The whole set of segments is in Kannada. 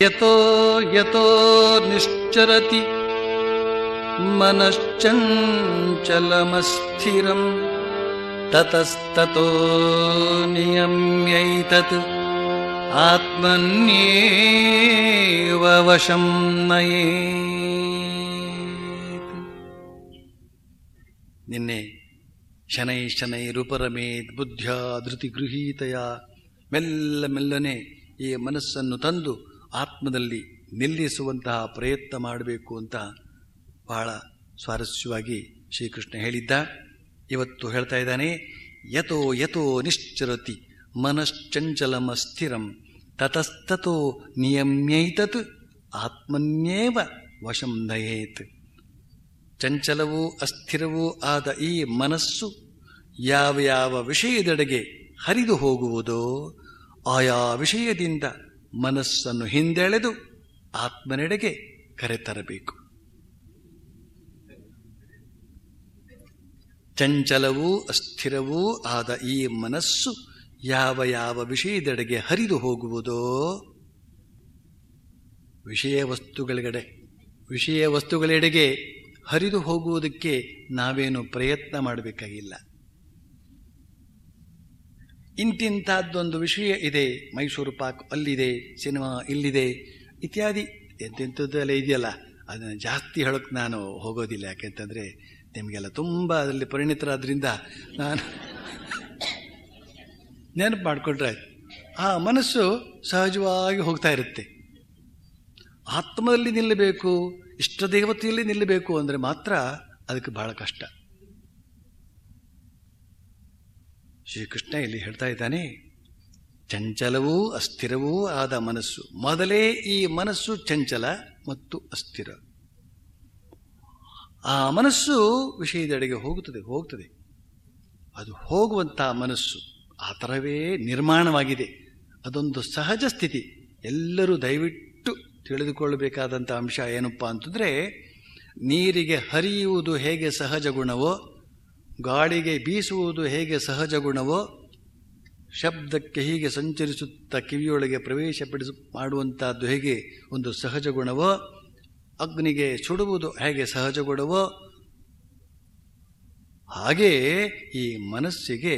ಯತೋ ಯತೋ ನಿಶ್ಚರತಿ ಮನಶ್ಚಂಚಲಮಸ್ಥಿರಂ ತತಸ್ತತೋ ನಿಯಮ್ಯೈತತ್ ಆತ್ಮನ್ಯೇವ ವಶಂ ನಯೇತ್ ನಿನ್ನೆ ಶನೈ ಶನೈ ರೂಪರಮೇತ್ ಬುದ್ಧ್ಯ ಧೃತಿ ಗೃಹೀತಯ ಮೆಲ್ಲ ಮೆಲ್ಲನೆ ಈ ಮನಸ್ಸನ್ನು ತಂದು ಆತ್ಮದಲ್ಲಿ ನಿಲ್ಲಿಸುವಂತಹ ಪ್ರಯತ್ನ ಮಾಡಬೇಕು ಅಂತ ಬಹಳ ಸ್ವಾರಸ್ಯವಾಗಿ ಶ್ರೀಕೃಷ್ಣ ಹೇಳಿದ್ದ ಇವತ್ತು ಹೇಳ್ತಾ ಇದ್ದಾನೆ ಯತೋ ಯತೋ ನಿಶ್ಚರತಿ ಮನಶ್ಚಂಚಲಮಸ್ಥಿರಂ ತತಸ್ತತೋ ನಿಯಮ್ಯೈತತ್ ಆತ್ಮನ್ಯೇವ ವಶಂ ನಯೇತ್ ಚಂಚಲವೂ ಅಸ್ಥಿರವೂ ಆದ ಈ ಮನಸ್ಸು ಯಾವ ಯಾವ ವಿಷಯದೆಡೆಗೆ ಹರಿದು ಹೋಗುವುದೋ ಆಯಾ ವಿಷಯದಿಂದ ಮನಸ್ಸನ್ನು ಹಿಂದೆಳೆದು ಆತ್ಮನೆಡೆಗೆ ಕರೆತರಬೇಕು ಚಂಚಲವೂ ಅಸ್ಥಿರವೂ ಆದ ಈ ಮನಸ್ಸು ಯಾವ ಯಾವ ವಿಷಯದೆಡೆಗೆ ಹರಿದು ಹೋಗುವುದೋ ವಿಷಯ ವಸ್ತುಗಳೆಡೆ ವಿಷಯ ವಸ್ತುಗಳೆಡೆಗೆ ಹರಿದು ಹೋಗುವುದಕ್ಕೆ ನಾವೇನು ಪ್ರಯತ್ನ ಮಾಡಬೇಕಾಗಿಲ್ಲ ಇಂತಿಂಥದ್ದೊಂದು ವಿಷಯ ಇದೆ ಮೈಸೂರು ಪಾಕ್ ಅಲ್ಲಿದೆ ಸಿನಿಮಾ ಇಲ್ಲಿದೆ ಇತ್ಯಾದಿ ಎಂತೆಂಥದ್ದೆಲ್ಲ ಇದೆಯಲ್ಲ ಅದನ್ನು ಜಾಸ್ತಿ ಹೇಳೋಕೆ ನಾನು ಹೋಗೋದಿಲ್ಲ ಯಾಕೆಂತಂದರೆ ನಿಮಗೆಲ್ಲ ತುಂಬ ಅದರಲ್ಲಿ ಪರಿಣಿತರಾದ್ರಿಂದ ನಾನು ನೆನಪು ಮಾಡಿಕೊಂಡ್ರೆ ಆ ಮನಸ್ಸು ಸಹಜವಾಗಿ ಹೋಗ್ತಾ ಇರುತ್ತೆ ಆತ್ಮದಲ್ಲಿ ನಿಲ್ಲಬೇಕು ಇಷ್ಟ ದೇವತೆಯಲ್ಲಿ ನಿಲ್ಲಬೇಕು ಅಂದರೆ ಮಾತ್ರ ಅದಕ್ಕೆ ಬಹಳ ಕಷ್ಟ ಶ್ರೀಕೃಷ್ಣ ಇಲ್ಲಿ ಹೇಳ್ತಾ ಇದ್ದಾನೆ ಚಂಚಲವೂ ಅಸ್ಥಿರವೂ ಆದ ಮನಸ್ಸು ಮೊದಲೇ ಈ ಮನಸ್ಸು ಚಂಚಲ ಮತ್ತು ಅಸ್ಥಿರ ಆ ಮನಸ್ಸು ವಿಷಯದೆಡೆಗೆ ಹೋಗುತ್ತದೆ ಹೋಗ್ತದೆ ಅದು ಹೋಗುವಂತಹ ಮನಸ್ಸು ಆ ಥರವೇ ನಿರ್ಮಾಣವಾಗಿದೆ ಅದೊಂದು ಸಹಜ ಸ್ಥಿತಿ ಎಲ್ಲರೂ ದಯವಿಟ್ಟು ತಿಳಿದುಕೊಳ್ಳಬೇಕಾದಂಥ ಅಂಶ ಏನಪ್ಪಾ ಅಂತಂದರೆ ನೀರಿಗೆ ಹರಿಯುವುದು ಹೇಗೆ ಸಹಜ ಗುಣವೋ ಗಾಳಿಗೆ ಬೀಸುವುದು ಹೇಗೆ ಸಹಜ ಗುಣವೋ ಶಬ್ದಕ್ಕೆ ಹೀಗೆ ಸಂಚರಿಸುತ್ತಾ ಕಿವಿಯೊಳಗೆ ಪ್ರವೇಶಪಡಿಸ ಮಾಡುವಂತಹದ್ದು ಹೇಗೆ ಒಂದು ಸಹಜ ಗುಣವೋ ಅಗ್ನಿಗೆ ಸುಡುವುದು ಹೇಗೆ ಸಹಜ ಗುಣವೋ ಹಾಗೆ ಈ ಮನಸ್ಸಿಗೆ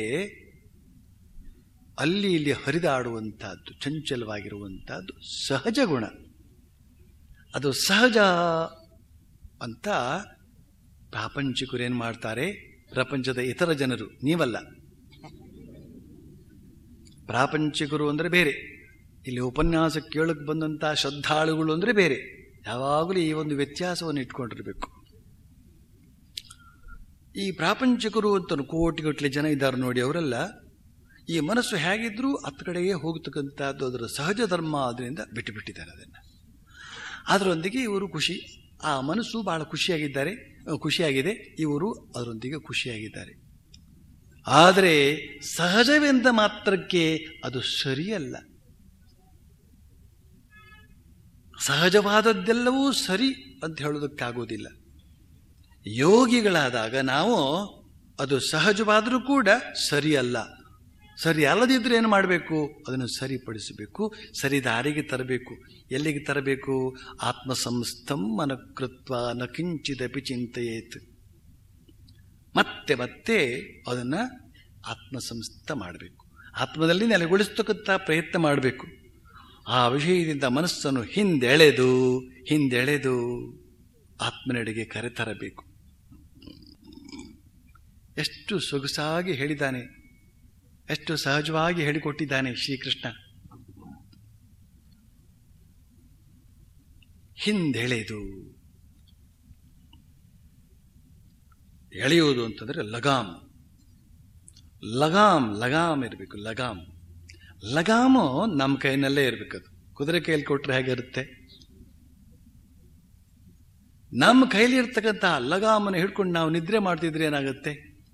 ಅಲ್ಲಿ ಇಲ್ಲಿ ಹರಿದಾಡುವಂತಹದ್ದು ಚಂಚಲವಾಗಿರುವಂತಹದ್ದು ಸಹಜ ಗುಣ ಅದು ಸಹಜ ಅಂತ ಪ್ರಾಪಂಚಿಕರೇನು ಮಾಡ್ತಾರೆ ಪ್ರಪಂಚದ ಇತರ ಜನರು ನೀವಲ್ಲ ಪ್ರಾಪಂಚಿಕರು ಅಂದರೆ ಬೇರೆ ಇಲ್ಲಿ ಉಪನ್ಯಾಸ ಕೇಳಕ್ಕೆ ಬಂದಂಥ ಶ್ರದ್ಧಾಳುಗಳು ಅಂದರೆ ಬೇರೆ ಯಾವಾಗಲೂ ಈ ಒಂದು ವ್ಯತ್ಯಾಸವನ್ನು ಇಟ್ಕೊಂಡಿರಬೇಕು ಈ ಪ್ರಾಪಂಚಿಕರು ಅಂತ ಕೋಟಿಗಟ್ಟಲೆ ಜನ ಇದ್ದಾರೆ ನೋಡಿ ಅವರೆಲ್ಲ ಈ ಮನಸ್ಸು ಹೇಗಿದ್ರೂ ಹತ್ತು ಕಡೆಗೆ ಹೋಗ್ತಕ್ಕಂಥದ್ದು ಅದರ ಸಹಜ ಧರ್ಮ ಆದ್ರಿಂದ ಬಿಟ್ಟು ಬಿಟ್ಟಿದ್ದಾರೆ ಅದನ್ನು ಅದರೊಂದಿಗೆ ಇವರು ಖುಷಿ ಆ ಮನಸ್ಸು ಬಹಳ ಖುಷಿಯಾಗಿದ್ದಾರೆ ಖುಷಿಯಾಗಿದೆ ಇವರು ಅದರೊಂದಿಗೆ ಖುಷಿಯಾಗಿದ್ದಾರೆ ಆದರೆ ಸಹಜವೆಂದ ಮಾತ್ರಕ್ಕೆ ಅದು ಸರಿಯಲ್ಲ ಸಹಜವಾದದ್ದೆಲ್ಲವೂ ಸರಿ ಅಂತ ಹೇಳೋದಕ್ಕಾಗೋದಿಲ್ಲ ಯೋಗಿಗಳಾದಾಗ ನಾವು ಅದು ಸಹಜವಾದರೂ ಕೂಡ ಸರಿಯಲ್ಲ ಸರಿ ಅಲ್ಲದಿದ್ರೆ ಏನು ಮಾಡಬೇಕು ಅದನ್ನು ಸರಿಪಡಿಸಬೇಕು ಸರಿ ದಾರಿಗೆ ತರಬೇಕು ಎಲ್ಲಿಗೆ ತರಬೇಕು ಆತ್ಮಸಂಸ್ಥಂ ಮನಕೃತ್ವ ನ ಕಿಂಚಿದಪಿ ಚಿಂತೆಯೇತ್ ಮತ್ತೆ ಮತ್ತೆ ಅದನ್ನು ಆತ್ಮಸಂಸ್ಥ ಮಾಡಬೇಕು ಆತ್ಮದಲ್ಲಿ ನೆಲೆಗೊಳಿಸ್ತಕ್ಕಂಥ ಪ್ರಯತ್ನ ಮಾಡಬೇಕು ಆ ವಿಷಯದಿಂದ ಮನಸ್ಸನ್ನು ಹಿಂದೆಳೆದು ಹಿಂದೆಳೆದು ಆತ್ಮನೆಡೆಗೆ ಕರೆತರಬೇಕು ಎಷ್ಟು ಸೊಗಸಾಗಿ ಹೇಳಿದ್ದಾನೆ ಎಷ್ಟು ಸಹಜವಾಗಿ ಹೇಳಿಕೊಟ್ಟಿದ್ದಾನೆ ಶ್ರೀಕೃಷ್ಣ ಹಿಂದೆಳೆದು ಎಳೆಯುವುದು ಅಂತಂದ್ರೆ ಲಗಾಮ್ ಲಗಾಮ್ ಲಗಾಮ್ ಇರಬೇಕು ಲಗಾಮ್ ಲಗಾಮು ನಮ್ಮ ಕೈನಲ್ಲೇ ಇರಬೇಕದು ಕುದುರೆ ಕೈಯಲ್ಲಿ ಕೊಟ್ರೆ ಹೇಗಿರುತ್ತೆ ನಮ್ಮ ಕೈಲಿ ಇರ್ತಕ್ಕಂಥ ಲಗಾಮನ್ನು ಹಿಡ್ಕೊಂಡು ನಾವು ನಿದ್ರೆ ಮಾಡ್ತಿದ್ರೆ ಏನಾಗುತ್ತೆ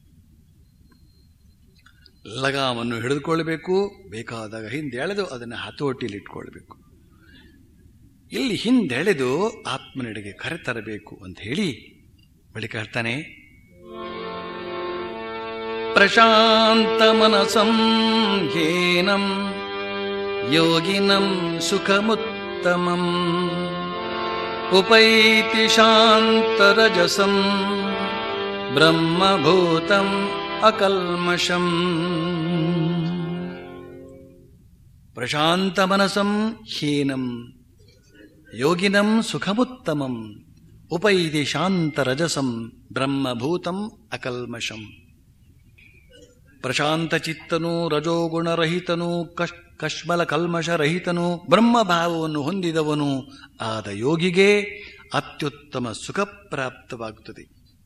ಲಗಾಮನ್ನು ಹಿಡಿದುಕೊಳ್ಬೇಕು ಬೇಕಾದಾಗ ಹಿಂದೆಳೆದು ಅದನ್ನು ಹತೋಟಿಯಲ್ಲಿ ಇಟ್ಕೊಳ್ಬೇಕು ಇಲ್ಲಿ ಹಿಂದೆಳೆದು ಆತ್ಮನೆಡೆಗೆ ಕರೆತರಬೇಕು ಅಂತ ಹೇಳಿ ಬಳಿಕ ಹೇಳ್ತಾನೆ ಪ್ರಶಾಂತ ಮನಸಂ ಹೀನಂ ಯೋಗಿನಂ ಸುಖಮುತ್ತಮಂ सुखमुत्तमम् उपैति शान्तरजसम् ब्रह्मभूतम् अकल्मषम् प्रशान्तमनसम् हीनम् योगिनम् सुखमुत्तमम् उपैति शान्तरजसम् ಬ್ರಹ್ಮಭೂತಂ ಅಕಲ್ಮಷಂ ಪ್ರಶಾಂತ ಚಿತ್ತನು ರಜೋಗುಣರಹಿತನು ಕಶ್ ಕಶ್ಮಲ ಕಲ್ಮಷರಹಿತನು ಬ್ರಹ್ಮಭಾವವನ್ನು ಹೊಂದಿದವನು ಆದ ಯೋಗಿಗೆ ಅತ್ಯುತ್ತಮ ಸುಖ ಪ್ರಾಪ್ತವಾಗುತ್ತದೆ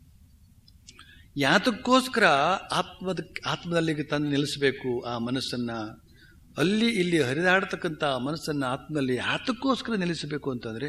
ಯಾತಕ್ಕೋಸ್ಕರ ಆತ್ಮದ ಆತ್ಮದಲ್ಲಿಗೆ ತಂದು ನಿಲ್ಲಿಸಬೇಕು ಆ ಮನಸ್ಸನ್ನ ಅಲ್ಲಿ ಇಲ್ಲಿ ಹರಿದಾಡತಕ್ಕಂಥ ಆ ಮನಸ್ಸನ್ನ ಆತ್ಮದಲ್ಲಿ ಯಾತಕ್ಕೋಸ್ಕರ ನಿಲ್ಲಿಸಬೇಕು ಅಂತಂದ್ರೆ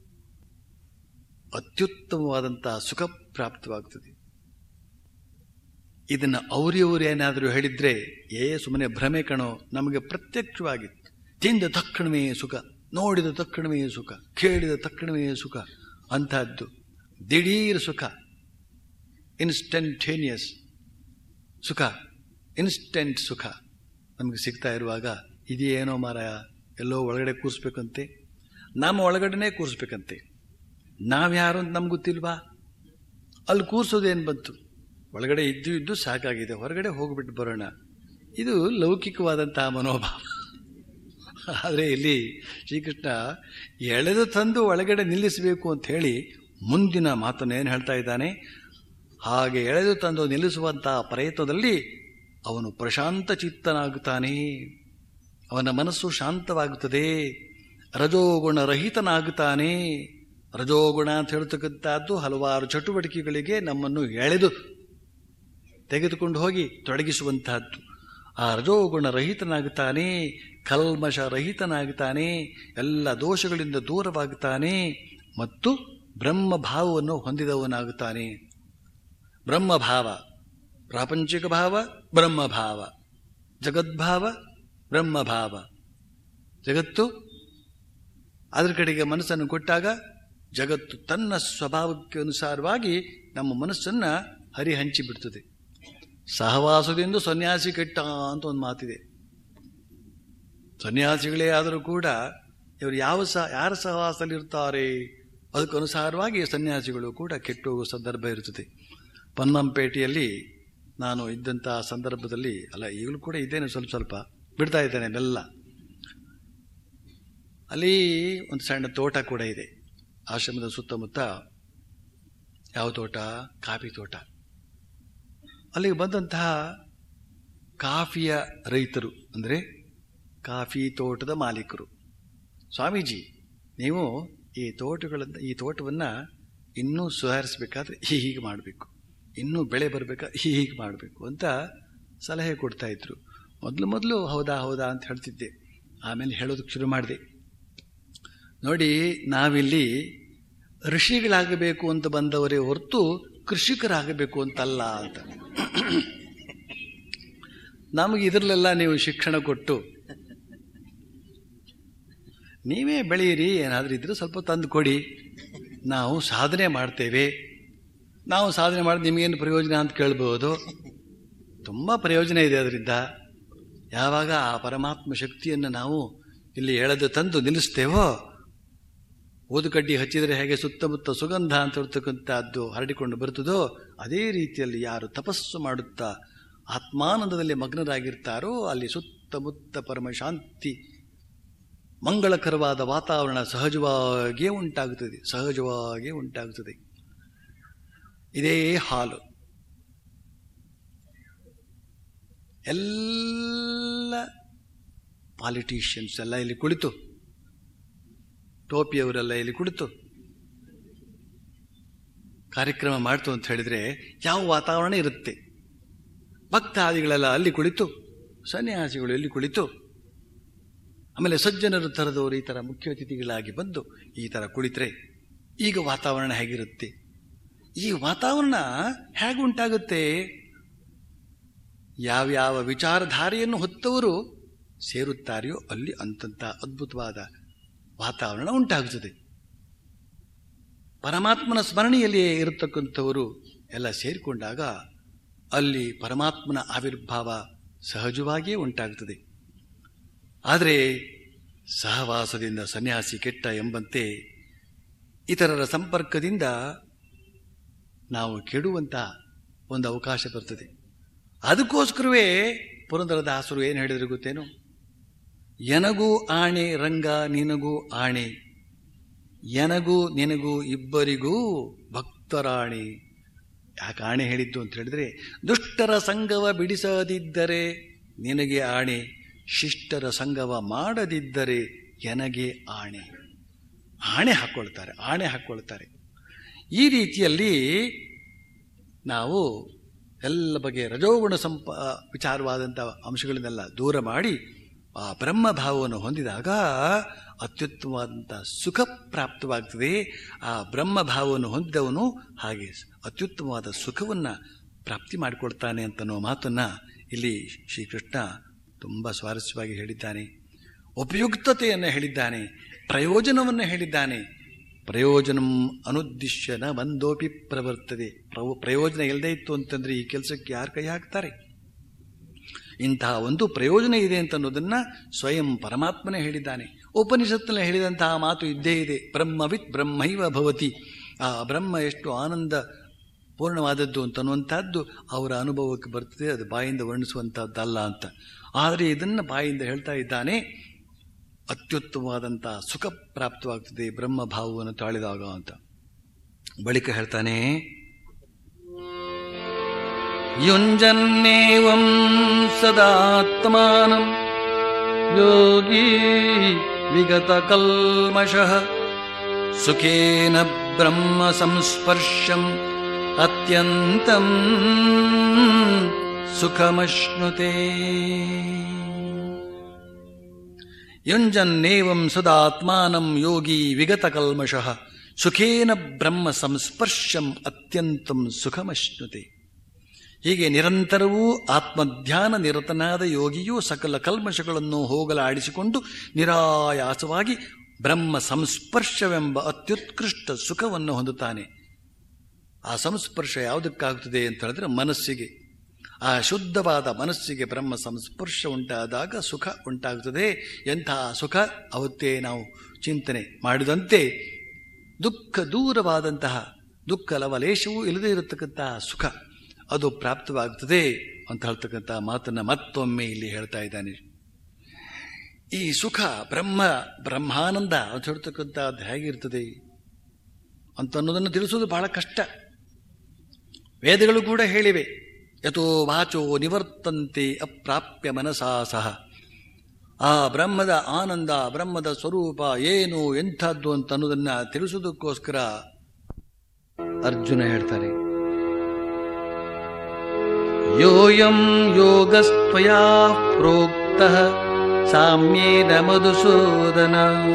ಅತ್ಯುತ್ತಮವಾದಂತಹ ಸುಖ ಪ್ರಾಪ್ತವಾಗ್ತದೆ ಇದನ್ನ ಅವರಿಯವರು ಏನಾದರೂ ಹೇಳಿದ್ರೆ ಏ ಸುಮ್ಮನೆ ಭ್ರಮೆ ಕಣೋ ನಮಗೆ ಪ್ರತ್ಯಕ್ಷವಾಗಿ ತಿಂದ ತಕ್ಷಣವೇ ಸುಖ ನೋಡಿದ ತಕ್ಷಣವೇ ಸುಖ ಕೇಳಿದ ತಕ್ಷಣವೇ ಸುಖ ಅಂತಹದ್ದು ದಿಢೀರ್ ಸುಖ ಇನ್ಸ್ಟಂಟೇನಿಯಸ್ ಸುಖ ಇನ್ಸ್ಟೆಂಟ್ ಸುಖ ನಮಗೆ ಸಿಗ್ತಾ ಇರುವಾಗ ಇದೇನೋ ಮಾರಾಯ ಎಲ್ಲೋ ಒಳಗಡೆ ಕೂರಿಸ್ಬೇಕಂತೆ ನಮ್ಮ ಒಳಗಡೆನೇ ಕೂರಿಸ್ಬೇಕಂತೆ ನಾವ್ಯಾರು ಅಂತ ನಮ್ಗೆ ಗೊತ್ತಿಲ್ವಾ ಅಲ್ಲಿ ಕೂರ್ಸೋದೇನು ಬಂತು ಒಳಗಡೆ ಇದ್ದು ಇದ್ದು ಸಾಕಾಗಿದೆ ಹೊರಗಡೆ ಹೋಗ್ಬಿಟ್ಟು ಬರೋಣ ಇದು ಲೌಕಿಕವಾದಂತಹ ಮನೋಭಾವ ಆದರೆ ಇಲ್ಲಿ ಶ್ರೀಕೃಷ್ಣ ಎಳೆದು ತಂದು ಒಳಗಡೆ ನಿಲ್ಲಿಸಬೇಕು ಅಂತ ಹೇಳಿ ಮುಂದಿನ ಮಾತನ್ನು ಏನು ಹೇಳ್ತಾ ಇದ್ದಾನೆ ಹಾಗೆ ಎಳೆದು ತಂದು ನಿಲ್ಲಿಸುವಂತಹ ಪ್ರಯತ್ನದಲ್ಲಿ ಅವನು ಪ್ರಶಾಂತ ಚಿತ್ತನಾಗುತ್ತಾನೆ ಅವನ ಮನಸ್ಸು ಶಾಂತವಾಗುತ್ತದೆ ರಜೋಗುಣ ರಹಿತನಾಗುತ್ತಾನೆ ರಜೋಗುಣ ಅಂತ ಹೇಳ್ತಕ್ಕಂಥದ್ದು ಹಲವಾರು ಚಟುವಟಿಕೆಗಳಿಗೆ ನಮ್ಮನ್ನು ಎಳೆದು ತೆಗೆದುಕೊಂಡು ಹೋಗಿ ತೊಡಗಿಸುವಂತಹದ್ದು ಆ ರಜೋಗುಣ ರಹಿತನಾಗುತ್ತಾನೆ ಕಲ್ಮಶ ರಹಿತನಾಗುತ್ತಾನೆ ಎಲ್ಲ ದೋಷಗಳಿಂದ ದೂರವಾಗುತ್ತಾನೆ ಮತ್ತು ಬ್ರಹ್ಮಭಾವವನ್ನು ಹೊಂದಿದವನಾಗುತ್ತಾನೆ ಬ್ರಹ್ಮಭಾವ ಪ್ರಾಪಂಚಿಕ ಭಾವ ಬ್ರಹ್ಮಭಾವ ಜಗದ್ಭಾವ ಬ್ರಹ್ಮಭಾವ ಜಗತ್ತು ಅದರ ಕಡೆಗೆ ಮನಸ್ಸನ್ನು ಕೊಟ್ಟಾಗ ಜಗತ್ತು ತನ್ನ ಸ್ವಭಾವಕ್ಕೆ ಅನುಸಾರವಾಗಿ ನಮ್ಮ ಮನಸ್ಸನ್ನ ಹರಿಹಂಚಿ ಬಿಡ್ತದೆ ಸಹವಾಸದಿಂದ ಸನ್ಯಾಸಿ ಕೆಟ್ಟ ಅಂತ ಒಂದು ಮಾತಿದೆ ಸನ್ಯಾಸಿಗಳೇ ಆದರೂ ಕೂಡ ಇವರು ಯಾವ ಸಹ ಯಾರ ಸಹವಾಸದಲ್ಲಿ ಇರ್ತಾರೆ ಅದಕ್ಕನುಸಾರವಾಗಿ ಸನ್ಯಾಸಿಗಳು ಕೂಡ ಕೆಟ್ಟು ಹೋಗುವ ಸಂದರ್ಭ ಇರುತ್ತದೆ ಪನ್ನಂಪೇಟೆಯಲ್ಲಿ ನಾನು ಇದ್ದಂತಹ ಸಂದರ್ಭದಲ್ಲಿ ಅಲ್ಲ ಈಗಲೂ ಕೂಡ ಇದ್ದೇನೆ ಸ್ವಲ್ಪ ಸ್ವಲ್ಪ ಬಿಡ್ತಾ ಇದ್ದೇನೆ ಬೆಲ್ಲ ಅಲ್ಲಿ ಒಂದು ಸಣ್ಣ ತೋಟ ಕೂಡ ಇದೆ ಆಶ್ರಮದ ಸುತ್ತಮುತ್ತ ಯಾವ ತೋಟ ಕಾಫಿ ತೋಟ ಅಲ್ಲಿಗೆ ಬಂದಂತಹ ಕಾಫಿಯ ರೈತರು ಅಂದರೆ ಕಾಫಿ ತೋಟದ ಮಾಲೀಕರು ಸ್ವಾಮೀಜಿ ನೀವು ಈ ತೋಟಗಳನ್ನ ಈ ತೋಟವನ್ನು ಇನ್ನೂ ಸುಧಾರಿಸಬೇಕಾದ್ರೆ ಹೀಗೆ ಮಾಡಬೇಕು ಇನ್ನೂ ಬೆಳೆ ಬರಬೇಕಾದ್ರೆ ಹೀಗೆ ಮಾಡಬೇಕು ಅಂತ ಸಲಹೆ ಕೊಡ್ತಾ ಇದ್ರು ಮೊದಲು ಮೊದಲು ಹೌದಾ ಹೌದಾ ಅಂತ ಹೇಳ್ತಿದ್ದೆ ಆಮೇಲೆ ಹೇಳೋದಕ್ಕೆ ಶುರು ಮಾಡಿದೆ ನೋಡಿ ನಾವಿಲ್ಲಿ ಋಷಿಗಳಾಗಬೇಕು ಅಂತ ಬಂದವರೇ ಹೊರತು ಕೃಷಿಕರಾಗಬೇಕು ಅಂತಲ್ಲ ಅಂತ ನಮಗೆ ಇದರಲ್ಲೆಲ್ಲ ನೀವು ಶಿಕ್ಷಣ ಕೊಟ್ಟು ನೀವೇ ಬೆಳೆಯಿರಿ ಏನಾದರೂ ಇದ್ರೆ ಸ್ವಲ್ಪ ತಂದು ಕೊಡಿ ನಾವು ಸಾಧನೆ ಮಾಡ್ತೇವೆ ನಾವು ಸಾಧನೆ ಮಾಡಿ ನಿಮಗೇನು ಪ್ರಯೋಜನ ಅಂತ ಕೇಳ್ಬೋದು ತುಂಬ ಪ್ರಯೋಜನ ಇದೆ ಅದರಿಂದ ಯಾವಾಗ ಆ ಪರಮಾತ್ಮ ಶಕ್ತಿಯನ್ನು ನಾವು ಇಲ್ಲಿ ಎಳೆದು ತಂದು ನಿಲ್ಲಿಸ್ತೇವೋ ಊದುಕಡ್ಡಿ ಹಚ್ಚಿದರೆ ಹೇಗೆ ಸುತ್ತಮುತ್ತ ಸುಗಂಧ ಅಂತ ಹೇಳ್ತಕ್ಕಂಥದ್ದು ಹರಡಿಕೊಂಡು ಬರುತ್ತದೋ ಅದೇ ರೀತಿಯಲ್ಲಿ ಯಾರು ತಪಸ್ಸು ಮಾಡುತ್ತಾ ಆತ್ಮಾನಂದದಲ್ಲಿ ಮಗ್ನರಾಗಿರ್ತಾರೋ ಅಲ್ಲಿ ಸುತ್ತಮುತ್ತ ಪರಮ ಶಾಂತಿ ಮಂಗಳಕರವಾದ ವಾತಾವರಣ ಸಹಜವಾಗಿಯೇ ಉಂಟಾಗುತ್ತದೆ ಸಹಜವಾಗಿಯೇ ಉಂಟಾಗುತ್ತದೆ ಇದೇ ಹಾಲು ಎಲ್ಲ ಪಾಲಿಟಿಷಿಯನ್ಸ್ ಎಲ್ಲ ಇಲ್ಲಿ ಕುಳಿತು ಟೋಪಿಯವರೆಲ್ಲ ಇಲ್ಲಿ ಕುಳಿತು ಕಾರ್ಯಕ್ರಮ ಮಾಡ್ತು ಅಂತ ಹೇಳಿದ್ರೆ ಯಾವ ವಾತಾವರಣ ಇರುತ್ತೆ ಭಕ್ತಾದಿಗಳೆಲ್ಲ ಅಲ್ಲಿ ಕುಳಿತು ಸನ್ಯಾಸಿಗಳು ಇಲ್ಲಿ ಕುಳಿತು ಆಮೇಲೆ ಸಜ್ಜನರು ಥರದವರು ಈ ಥರ ಮುಖ್ಯ ಅತಿಥಿಗಳಾಗಿ ಬಂದು ಈ ಥರ ಕುಳಿತರೆ ಈಗ ವಾತಾವರಣ ಹೇಗಿರುತ್ತೆ ಈ ವಾತಾವರಣ ಹೇಗೆ ಉಂಟಾಗುತ್ತೆ ಯಾವ್ಯಾವ ವಿಚಾರಧಾರೆಯನ್ನು ಹೊತ್ತವರು ಸೇರುತ್ತಾರೆಯೋ ಅಲ್ಲಿ ಅಂತಂತ ಅದ್ಭುತವಾದ ವಾತಾವರಣ ಉಂಟಾಗುತ್ತದೆ ಪರಮಾತ್ಮನ ಸ್ಮರಣೆಯಲ್ಲಿಯೇ ಇರತಕ್ಕಂಥವರು ಎಲ್ಲ ಸೇರಿಕೊಂಡಾಗ ಅಲ್ಲಿ ಪರಮಾತ್ಮನ ಆವಿರ್ಭಾವ ಸಹಜವಾಗಿಯೇ ಉಂಟಾಗುತ್ತದೆ ಆದರೆ ಸಹವಾಸದಿಂದ ಸನ್ಯಾಸಿ ಕೆಟ್ಟ ಎಂಬಂತೆ ಇತರರ ಸಂಪರ್ಕದಿಂದ ನಾವು ಕೆಡುವಂತ ಒಂದು ಅವಕಾಶ ಬರ್ತದೆ ಅದಕ್ಕೋಸ್ಕರವೇ ಪುರಂದರದಾಸರು ಏನು ಹೇಳಿದ್ರು ಗೊತ್ತೇನು ಎನಗೂ ಆಣೆ ರಂಗ ನಿನಗೂ ಆಣೆ ಎನಗೂ ನಿನಗೂ ಇಬ್ಬರಿಗೂ ಭಕ್ತರಾಣಿ ಯಾಕೆ ಆಣೆ ಹೇಳಿದ್ದು ಅಂತ ಹೇಳಿದ್ರೆ ದುಷ್ಟರ ಸಂಗವ ಬಿಡಿಸದಿದ್ದರೆ ನಿನಗೆ ಆಣೆ ಶಿಷ್ಟರ ಸಂಗವ ಮಾಡದಿದ್ದರೆ ಎನಗೆ ಆಣೆ ಆಣೆ ಹಾಕ್ಕೊಳ್ತಾರೆ ಆಣೆ ಹಾಕ್ಕೊಳ್ತಾರೆ ಈ ರೀತಿಯಲ್ಲಿ ನಾವು ಎಲ್ಲ ಬಗೆಯ ರಜೋಗುಣ ಸಂಪ ವಿಚಾರವಾದಂಥ ಅಂಶಗಳನ್ನೆಲ್ಲ ದೂರ ಮಾಡಿ ಆ ಬ್ರಹ್ಮ ಭಾವವನ್ನು ಹೊಂದಿದಾಗ ಅತ್ಯುತ್ತಮವಾದಂಥ ಸುಖ ಪ್ರಾಪ್ತವಾಗ್ತದೆ ಆ ಬ್ರಹ್ಮ ಭಾವವನ್ನು ಹೊಂದಿದವನು ಹಾಗೆ ಅತ್ಯುತ್ತಮವಾದ ಸುಖವನ್ನು ಪ್ರಾಪ್ತಿ ಮಾಡಿಕೊಡ್ತಾನೆ ಅಂತನೋ ಮಾತನ್ನ ಇಲ್ಲಿ ಶ್ರೀಕೃಷ್ಣ ತುಂಬ ಸ್ವಾರಸ್ಯವಾಗಿ ಹೇಳಿದ್ದಾನೆ ಉಪಯುಕ್ತತೆಯನ್ನು ಹೇಳಿದ್ದಾನೆ ಪ್ರಯೋಜನವನ್ನು ಹೇಳಿದ್ದಾನೆ ಪ್ರಯೋಜನ ಅನುದ್ದಿಶ್ಯ ನ ಬಂದೋಪಿ ಪ್ರವರ್ತದೆ ಪ್ರವ ಪ್ರಯೋಜನ ಇಲ್ಲದೇ ಇತ್ತು ಅಂತಂದ್ರೆ ಈ ಕೆಲಸಕ್ಕೆ ಯಾರು ಕೈ ಹಾಕ್ತಾರೆ ಇಂತಹ ಒಂದು ಪ್ರಯೋಜನ ಇದೆ ಅಂತ ಅನ್ನೋದನ್ನ ಸ್ವಯಂ ಪರಮಾತ್ಮನೇ ಹೇಳಿದ್ದಾನೆ ಉಪನಿಷತ್ತಿನಲ್ಲಿ ಹೇಳಿದಂತಹ ಮಾತು ಇದ್ದೇ ಇದೆ ಬ್ರಹ್ಮವಿತ್ ಬ್ರಹ್ಮೈವ ಭವತಿ ಆ ಬ್ರಹ್ಮ ಎಷ್ಟು ಆನಂದ ಪೂರ್ಣವಾದದ್ದು ಅಂತನ್ನುವಂಥದ್ದು ಅವರ ಅನುಭವಕ್ಕೆ ಬರ್ತದೆ ಅದು ಬಾಯಿಂದ ವರ್ಣಿಸುವಂಥದ್ದಲ್ಲ ಅಂತ ಆದರೆ ಇದನ್ನು ಬಾಯಿಂದ ಹೇಳ್ತಾ ಇದ್ದಾನೆ ಅತ್ಯುತ್ತಮವಾದಂಥ ಸುಖ ಪ್ರಾಪ್ತವಾಗ್ತದೆ ಬ್ರಹ್ಮ ಭಾವವನ್ನು ತಾಳಿದಾಗ ಅಂತ ಬಳಿಕ ಹೇಳ್ತಾನೆ ಯುಂಜನ್ನೇವಂ ಸದಾತ್ಮಾನಂ ಯೋಗಿ ವಿಗತ ಕಲ್ಮಷಃ ಸುಖೇನ ಬ್ರಹ್ಮ ಸಂಸ್ಪರ್ಶಂ ಅತ್ಯಂತಂ ಸುಖಮಶ್ನುತೆ ಯುಂಜನ್ನೇವಂ ಸದಾತ್ಮಾನಂ ಯೋಗಿ ವಿಗತ ಕಲ್ಮಷಃ ಸುಖೇನ ಬ್ರಹ್ಮ ಸಂಸ್ಪರ್ಶಂ ಅತ್ಯಂತಂ ಸುಖಮಶ್ನುತೆ ಹೀಗೆ ನಿರಂತರವೂ ಆತ್ಮಧ್ಯಾನ ನಿರತನಾದ ಯೋಗಿಯು ಸಕಲ ಕಲ್ಮಶಗಳನ್ನು ಹೋಗಲಾಡಿಸಿಕೊಂಡು ನಿರಾಯಾಸವಾಗಿ ಬ್ರಹ್ಮ ಸಂಸ್ಪರ್ಶವೆಂಬ ಅತ್ಯುತ್ಕೃಷ್ಟ ಸುಖವನ್ನು ಹೊಂದುತ್ತಾನೆ ಆ ಸಂಸ್ಪರ್ಶ ಯಾವುದಕ್ಕಾಗುತ್ತದೆ ಅಂತ ಹೇಳಿದ್ರೆ ಮನಸ್ಸಿಗೆ ಆ ಶುದ್ಧವಾದ ಮನಸ್ಸಿಗೆ ಬ್ರಹ್ಮ ಸಂಸ್ಪರ್ಶ ಉಂಟಾದಾಗ ಸುಖ ಉಂಟಾಗುತ್ತದೆ ಎಂತಹ ಸುಖ ಅವತ್ತೇ ನಾವು ಚಿಂತನೆ ಮಾಡಿದಂತೆ ದುಃಖ ದೂರವಾದಂತಹ ದುಃಖ ಲವಲೇಶವೂ ಇಲ್ಲದೇ ಇರತಕ್ಕಂತಹ ಸುಖ ಅದು ಪ್ರಾಪ್ತವಾಗುತ್ತದೆ ಅಂತ ಹೇಳ್ತಕ್ಕಂಥ ಮಾತನ್ನ ಮತ್ತೊಮ್ಮೆ ಇಲ್ಲಿ ಹೇಳ್ತಾ ಇದ್ದಾನೆ ಈ ಸುಖ ಬ್ರಹ್ಮ ಬ್ರಹ್ಮಾನಂದ ಅಂತ ಹೇಳ್ತಕ್ಕಂಥದ್ದು ಹೇಗಿರ್ತದೆ ಅಂತ ಅನ್ನೋದನ್ನು ತಿಳಿಸೋದು ಬಹಳ ಕಷ್ಟ ವೇದಗಳು ಕೂಡ ಹೇಳಿವೆ ಯಥೋ ವಾಚೋ ನಿವರ್ತಂತೆ ಅಪ್ರಾಪ್ಯ ಮನಸಾ ಸಹ ಆ ಬ್ರಹ್ಮದ ಆನಂದ ಬ್ರಹ್ಮದ ಸ್ವರೂಪ ಏನು ಎಂಥದ್ದು ಅಂತ ಅನ್ನೋದನ್ನ ತಿಳಿಸೋದಕ್ಕೋಸ್ಕರ ಅರ್ಜುನ ಹೇಳ್ತಾರೆ ಯೋಯಂ ಯೋಗಸ್ತ್ವಯಾ ಪ್ರೋಕ್ತ ಸಾಮ್ಯೇನ ಮಧುಸೂದನ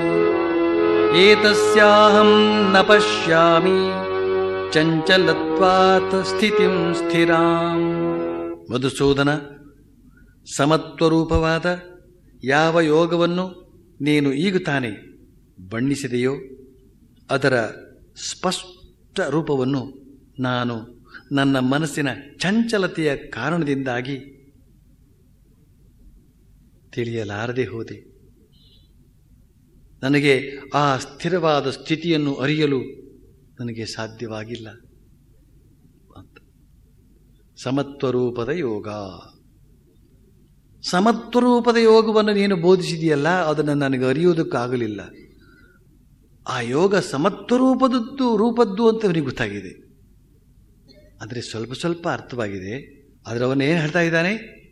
ಏತಸ್ಯಾಹಂ ನ ಪಶ್ಯಾಮಿ ಚಂಚಲತ್ವಾತ್ ಸ್ಥಿತಿಂ ಸ್ಥಿರಾಂ ಮಧುಸೂದನ ಸಮತ್ವರೂಪವಾದ ಯಾವ ಯೋಗವನ್ನು ನೀನು ಈಗ ತಾನೇ ಬಣ್ಣಿಸಿದೆಯೋ ಅದರ ಸ್ಪಷ್ಟ ರೂಪವನ್ನು ನಾನು ನನ್ನ ಮನಸ್ಸಿನ ಚಂಚಲತೆಯ ಕಾರಣದಿಂದಾಗಿ ತಿಳಿಯಲಾರದೆ ಹೋದೆ ನನಗೆ ಆ ಸ್ಥಿರವಾದ ಸ್ಥಿತಿಯನ್ನು ಅರಿಯಲು ನನಗೆ ಸಾಧ್ಯವಾಗಿಲ್ಲ ಅಂತ ಸಮತ್ವರೂಪದ ಯೋಗ ಸಮತ್ವರೂಪದ ಯೋಗವನ್ನು ನೀನು ಬೋಧಿಸಿದೆಯಲ್ಲ ಅದನ್ನು ನನಗೆ ಅರಿಯುವುದಕ್ಕಾಗಲಿಲ್ಲ ಆ ಯೋಗ ಸಮತ್ವರೂಪದದ್ದು ರೂಪದ್ದು ಅಂತ ಅವನಿಗೆ ಗೊತ್ತಾಗಿದೆ ಆದರೆ ಸ್ವಲ್ಪ ಸ್ವಲ್ಪ ಅರ್ಥವಾಗಿದೆ ಆದರೆ ಅವನು ಏನು ಹೇಳ್ತಾ ಇದ್ದಾನೆ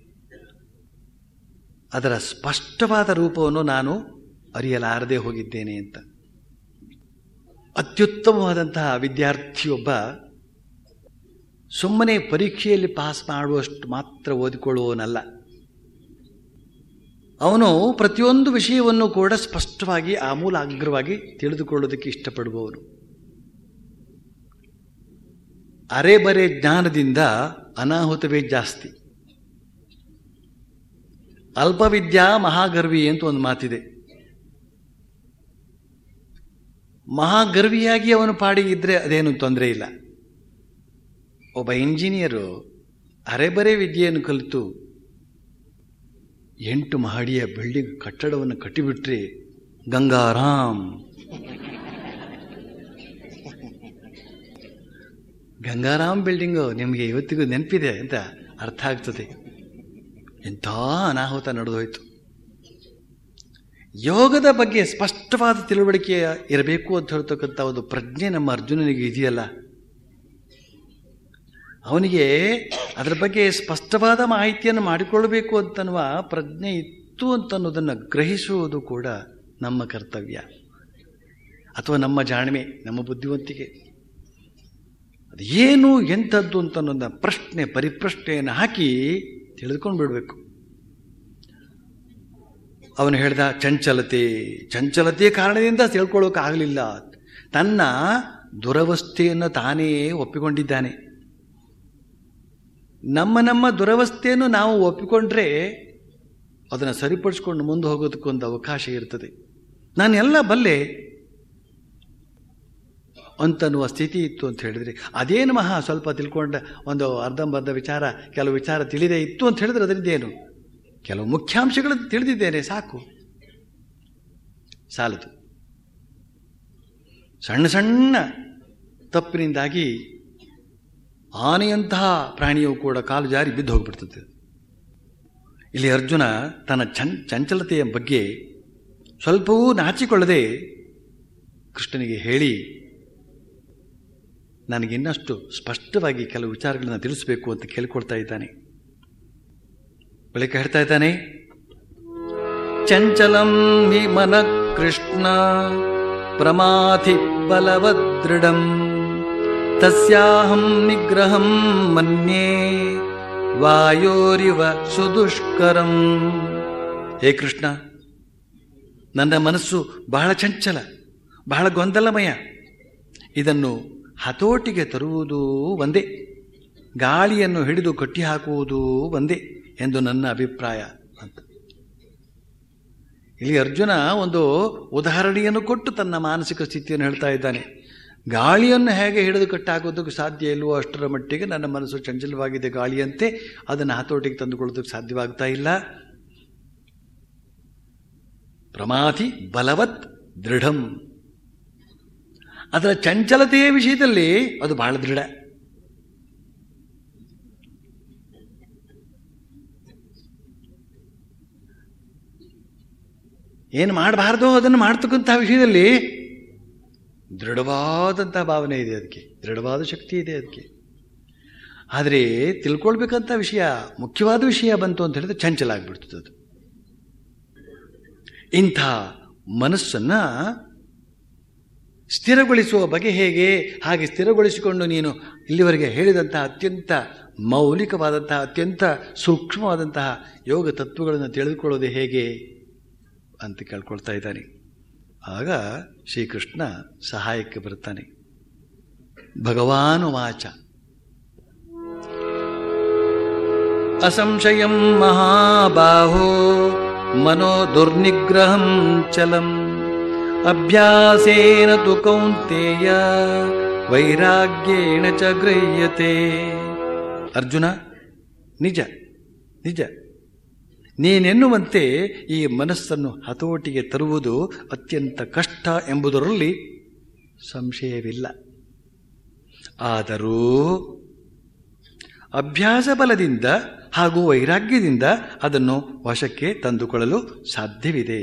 ಅದರ ಸ್ಪಷ್ಟವಾದ ರೂಪವನ್ನು ನಾನು ಅರಿಯಲಾರದೆ ಹೋಗಿದ್ದೇನೆ ಅಂತ ಅತ್ಯುತ್ತಮವಾದಂತಹ ವಿದ್ಯಾರ್ಥಿಯೊಬ್ಬ ಸುಮ್ಮನೆ ಪರೀಕ್ಷೆಯಲ್ಲಿ ಪಾಸ್ ಮಾಡುವಷ್ಟು ಮಾತ್ರ ಓದಿಕೊಳ್ಳುವವನಲ್ಲ ಅವನು ಪ್ರತಿಯೊಂದು ವಿಷಯವನ್ನು ಕೂಡ ಸ್ಪಷ್ಟವಾಗಿ ಆಮೂಲಾಗ್ರವಾಗಿ ತಿಳಿದುಕೊಳ್ಳೋದಕ್ಕೆ ಇಷ್ಟಪಡುವವನು ಅರೆಬರೆ ಜ್ಞಾನದಿಂದ ಅನಾಹುತವೇ ಜಾಸ್ತಿ ಅಲ್ಪವಿದ್ಯಾ ಮಹಾಗರ್ವಿ ಅಂತ ಒಂದು ಮಾತಿದೆ ಮಹಾಗರ್ವಿಯಾಗಿ ಅವನು ಪಾಡಿಗಿದ್ರೆ ಅದೇನು ತೊಂದರೆ ಇಲ್ಲ ಒಬ್ಬ ಇಂಜಿನಿಯರು ಅರೆಬರೆ ವಿದ್ಯೆಯನ್ನು ಕಲಿತು ಎಂಟು ಮಹಡಿಯ ಬಿಲ್ಡಿಂಗ್ ಕಟ್ಟಡವನ್ನು ಕಟ್ಟಿಬಿಟ್ರೆ ಗಂಗಾರಾಮ್ ಗಂಗಾರಾಮ್ ಬಿಲ್ಡಿಂಗು ನಿಮಗೆ ಇವತ್ತಿಗೂ ನೆನಪಿದೆ ಅಂತ ಅರ್ಥ ಆಗ್ತದೆ ಎಂಥ ಅನಾಹುತ ನಡೆದೋಯ್ತು ಯೋಗದ ಬಗ್ಗೆ ಸ್ಪಷ್ಟವಾದ ತಿಳುವಳಿಕೆ ಇರಬೇಕು ಅಂತ ಹೇಳ್ತಕ್ಕಂಥ ಒಂದು ಪ್ರಜ್ಞೆ ನಮ್ಮ ಅರ್ಜುನನಿಗೆ ಇದೆಯಲ್ಲ ಅವನಿಗೆ ಅದರ ಬಗ್ಗೆ ಸ್ಪಷ್ಟವಾದ ಮಾಹಿತಿಯನ್ನು ಮಾಡಿಕೊಳ್ಳಬೇಕು ಅಂತನ್ನುವ ಪ್ರಜ್ಞೆ ಇತ್ತು ಅಂತ ಅನ್ನೋದನ್ನು ಗ್ರಹಿಸುವುದು ಕೂಡ ನಮ್ಮ ಕರ್ತವ್ಯ ಅಥವಾ ನಮ್ಮ ಜಾಣ್ಮೆ ನಮ್ಮ ಬುದ್ಧಿವಂತಿಕೆ ಅದು ಏನು ಎಂಥದ್ದು ಅಂತ ಅನ್ನೋದನ್ನ ಪ್ರಶ್ನೆ ಪರಿಪ್ರಶ್ನೆಯನ್ನು ಹಾಕಿ ತಿಳಿದುಕೊಂಡು ಬಿಡಬೇಕು ಅವನು ಹೇಳ್ದ ಚಂಚಲತೆ ಚಂಚಲತೆಯ ಕಾರಣದಿಂದ ತಿಳ್ಕೊಳ್ಳೋಕೆ ಆಗಲಿಲ್ಲ ತನ್ನ ದುರವಸ್ಥೆಯನ್ನು ತಾನೇ ಒಪ್ಪಿಕೊಂಡಿದ್ದಾನೆ ನಮ್ಮ ನಮ್ಮ ದುರವಸ್ಥೆಯನ್ನು ನಾವು ಒಪ್ಪಿಕೊಂಡ್ರೆ ಅದನ್ನು ಸರಿಪಡಿಸ್ಕೊಂಡು ಮುಂದೆ ಹೋಗೋದಕ್ಕೊಂದು ಅವಕಾಶ ಇರ್ತದೆ ನಾನು ಎಲ್ಲ ಬಲ್ಲೆ ಅಂತನ್ನುವ ಸ್ಥಿತಿ ಇತ್ತು ಅಂತ ಹೇಳಿದ್ರೆ ಅದೇನು ಮಹಾ ಸ್ವಲ್ಪ ತಿಳ್ಕೊಂಡ ಒಂದು ಅರ್ಧಂಬರ್ಧ ವಿಚಾರ ಕೆಲವು ವಿಚಾರ ತಿಳಿದೇ ಇತ್ತು ಅಂತ ಹೇಳಿದ್ರೆ ಅದರಿಂದ ಏನು ಕೆಲವು ಮುಖ್ಯಾಂಶಗಳನ್ನು ತಿಳಿದಿದ್ದೇನೆ ಸಾಕು ಸಾಲದು ಸಣ್ಣ ಸಣ್ಣ ತಪ್ಪಿನಿಂದಾಗಿ ಆನೆಯಂತಹ ಪ್ರಾಣಿಯು ಕೂಡ ಕಾಲು ಜಾರಿ ಬಿದ್ದು ಹೋಗ್ಬಿಡ್ತದೆ ಇಲ್ಲಿ ಅರ್ಜುನ ತನ್ನ ಚನ್ ಚಂಚಲತೆಯ ಬಗ್ಗೆ ಸ್ವಲ್ಪವೂ ನಾಚಿಕೊಳ್ಳದೆ ಕೃಷ್ಣನಿಗೆ ಹೇಳಿ ನನಗಿನ್ನಷ್ಟು ಸ್ಪಷ್ಟವಾಗಿ ಕೆಲವು ವಿಚಾರಗಳನ್ನು ತಿಳಿಸಬೇಕು ಅಂತ ಕೇಳಿಕೊಳ್ತಾ ಇದ್ದಾನೆ ಬಳಿಕ ಹೇಳ್ತಾ ಇದ್ದಾನೆ ಚಂಚಲಂ ಹಿ ಮನ ಕೃಷ್ಣ ಪ್ರಮಾಥಿ ಬಲವದೃಢಂ ತಸ್ಯಾಹಂ ನಿಗ್ರಹಂ ಮನ್ಯೇ ವಾಯೋರಿವ ಸುದುಷ್ಕರಂ ಹೇ ಕೃಷ್ಣ ನನ್ನ ಮನಸ್ಸು ಬಹಳ ಚಂಚಲ ಬಹಳ ಗೊಂದಲಮಯ ಇದನ್ನು ಹತೋಟಿಗೆ ತರುವುದು ಒಂದೇ ಗಾಳಿಯನ್ನು ಹಿಡಿದು ಕಟ್ಟಿ ಹಾಕುವುದು ಒಂದೇ ಎಂದು ನನ್ನ ಅಭಿಪ್ರಾಯ ಅಂತ ಇಲ್ಲಿ ಅರ್ಜುನ ಒಂದು ಉದಾಹರಣೆಯನ್ನು ಕೊಟ್ಟು ತನ್ನ ಮಾನಸಿಕ ಸ್ಥಿತಿಯನ್ನು ಹೇಳ್ತಾ ಇದ್ದಾನೆ ಗಾಳಿಯನ್ನು ಹೇಗೆ ಹಿಡಿದು ಕಟ್ಟಾಕೋದಕ್ಕೆ ಸಾಧ್ಯ ಇಲ್ವೋ ಅಷ್ಟರ ಮಟ್ಟಿಗೆ ನನ್ನ ಮನಸ್ಸು ಚಂಚಲವಾಗಿದೆ ಗಾಳಿಯಂತೆ ಅದನ್ನು ಹತೋಟಿಗೆ ತಂದುಕೊಳ್ಳೋದಕ್ಕೆ ಸಾಧ್ಯವಾಗ್ತಾ ಇಲ್ಲ ಪ್ರಮಾತಿ ಬಲವತ್ ದೃಢಂ ಅದರ ಚಂಚಲತೆಯ ವಿಷಯದಲ್ಲಿ ಅದು ಬಹಳ ದೃಢ ಏನು ಮಾಡಬಾರ್ದು ಅದನ್ನು ಮಾಡ್ತಕ್ಕಂಥ ವಿಷಯದಲ್ಲಿ ದೃಢವಾದಂತಹ ಭಾವನೆ ಇದೆ ಅದಕ್ಕೆ ದೃಢವಾದ ಶಕ್ತಿ ಇದೆ ಅದಕ್ಕೆ ಆದರೆ ತಿಳ್ಕೊಳ್ಬೇಕಂತ ವಿಷಯ ಮುಖ್ಯವಾದ ವಿಷಯ ಬಂತು ಅಂತ ಹೇಳಿದ್ರೆ ಚಂಚಲ ಆಗ್ಬಿಡ್ತದೆ ಅದು ಇಂಥ ಮನಸ್ಸನ್ನ ಸ್ಥಿರಗೊಳಿಸುವ ಬಗೆ ಹೇಗೆ ಹಾಗೆ ಸ್ಥಿರಗೊಳಿಸಿಕೊಂಡು ನೀನು ಇಲ್ಲಿವರೆಗೆ ಹೇಳಿದಂತಹ ಅತ್ಯಂತ ಮೌಲಿಕವಾದಂತಹ ಅತ್ಯಂತ ಸೂಕ್ಷ್ಮವಾದಂತಹ ಯೋಗ ತತ್ವಗಳನ್ನು ತಿಳಿದುಕೊಳ್ಳೋದು ಹೇಗೆ ಅಂತ ಕೇಳ್ಕೊಳ್ತಾ ಇದ್ದಾನೆ ಆಗ ಶ್ರೀಕೃಷ್ಣ ಸಹಾಯಕ್ಕೆ ಬರ್ತಾನೆ ಭಗವಾನು ವಾಚ ಅಸಂಶಯಂ ಮಹಾಬಾಹೋ ಮನೋ ದುರ್ನಿಗ್ರಹಂ ಚಲಂ ಅಭ್ಯಾಸೇನ ತು ಕೌಂತೇಯ ವೈರಾಗ್ಯೇಣ ಚ ಗೃಹ್ಯತೆ ಅರ್ಜುನ ನಿಜ ನಿಜ ನೀನೆನ್ನುವಂತೆ ಈ ಮನಸ್ಸನ್ನು ಹತೋಟಿಗೆ ತರುವುದು ಅತ್ಯಂತ ಕಷ್ಟ ಎಂಬುದರಲ್ಲಿ ಸಂಶಯವಿಲ್ಲ ಆದರೂ ಅಭ್ಯಾಸ ಬಲದಿಂದ ಹಾಗೂ ವೈರಾಗ್ಯದಿಂದ ಅದನ್ನು ವಶಕ್ಕೆ ತಂದುಕೊಳ್ಳಲು ಸಾಧ್ಯವಿದೆ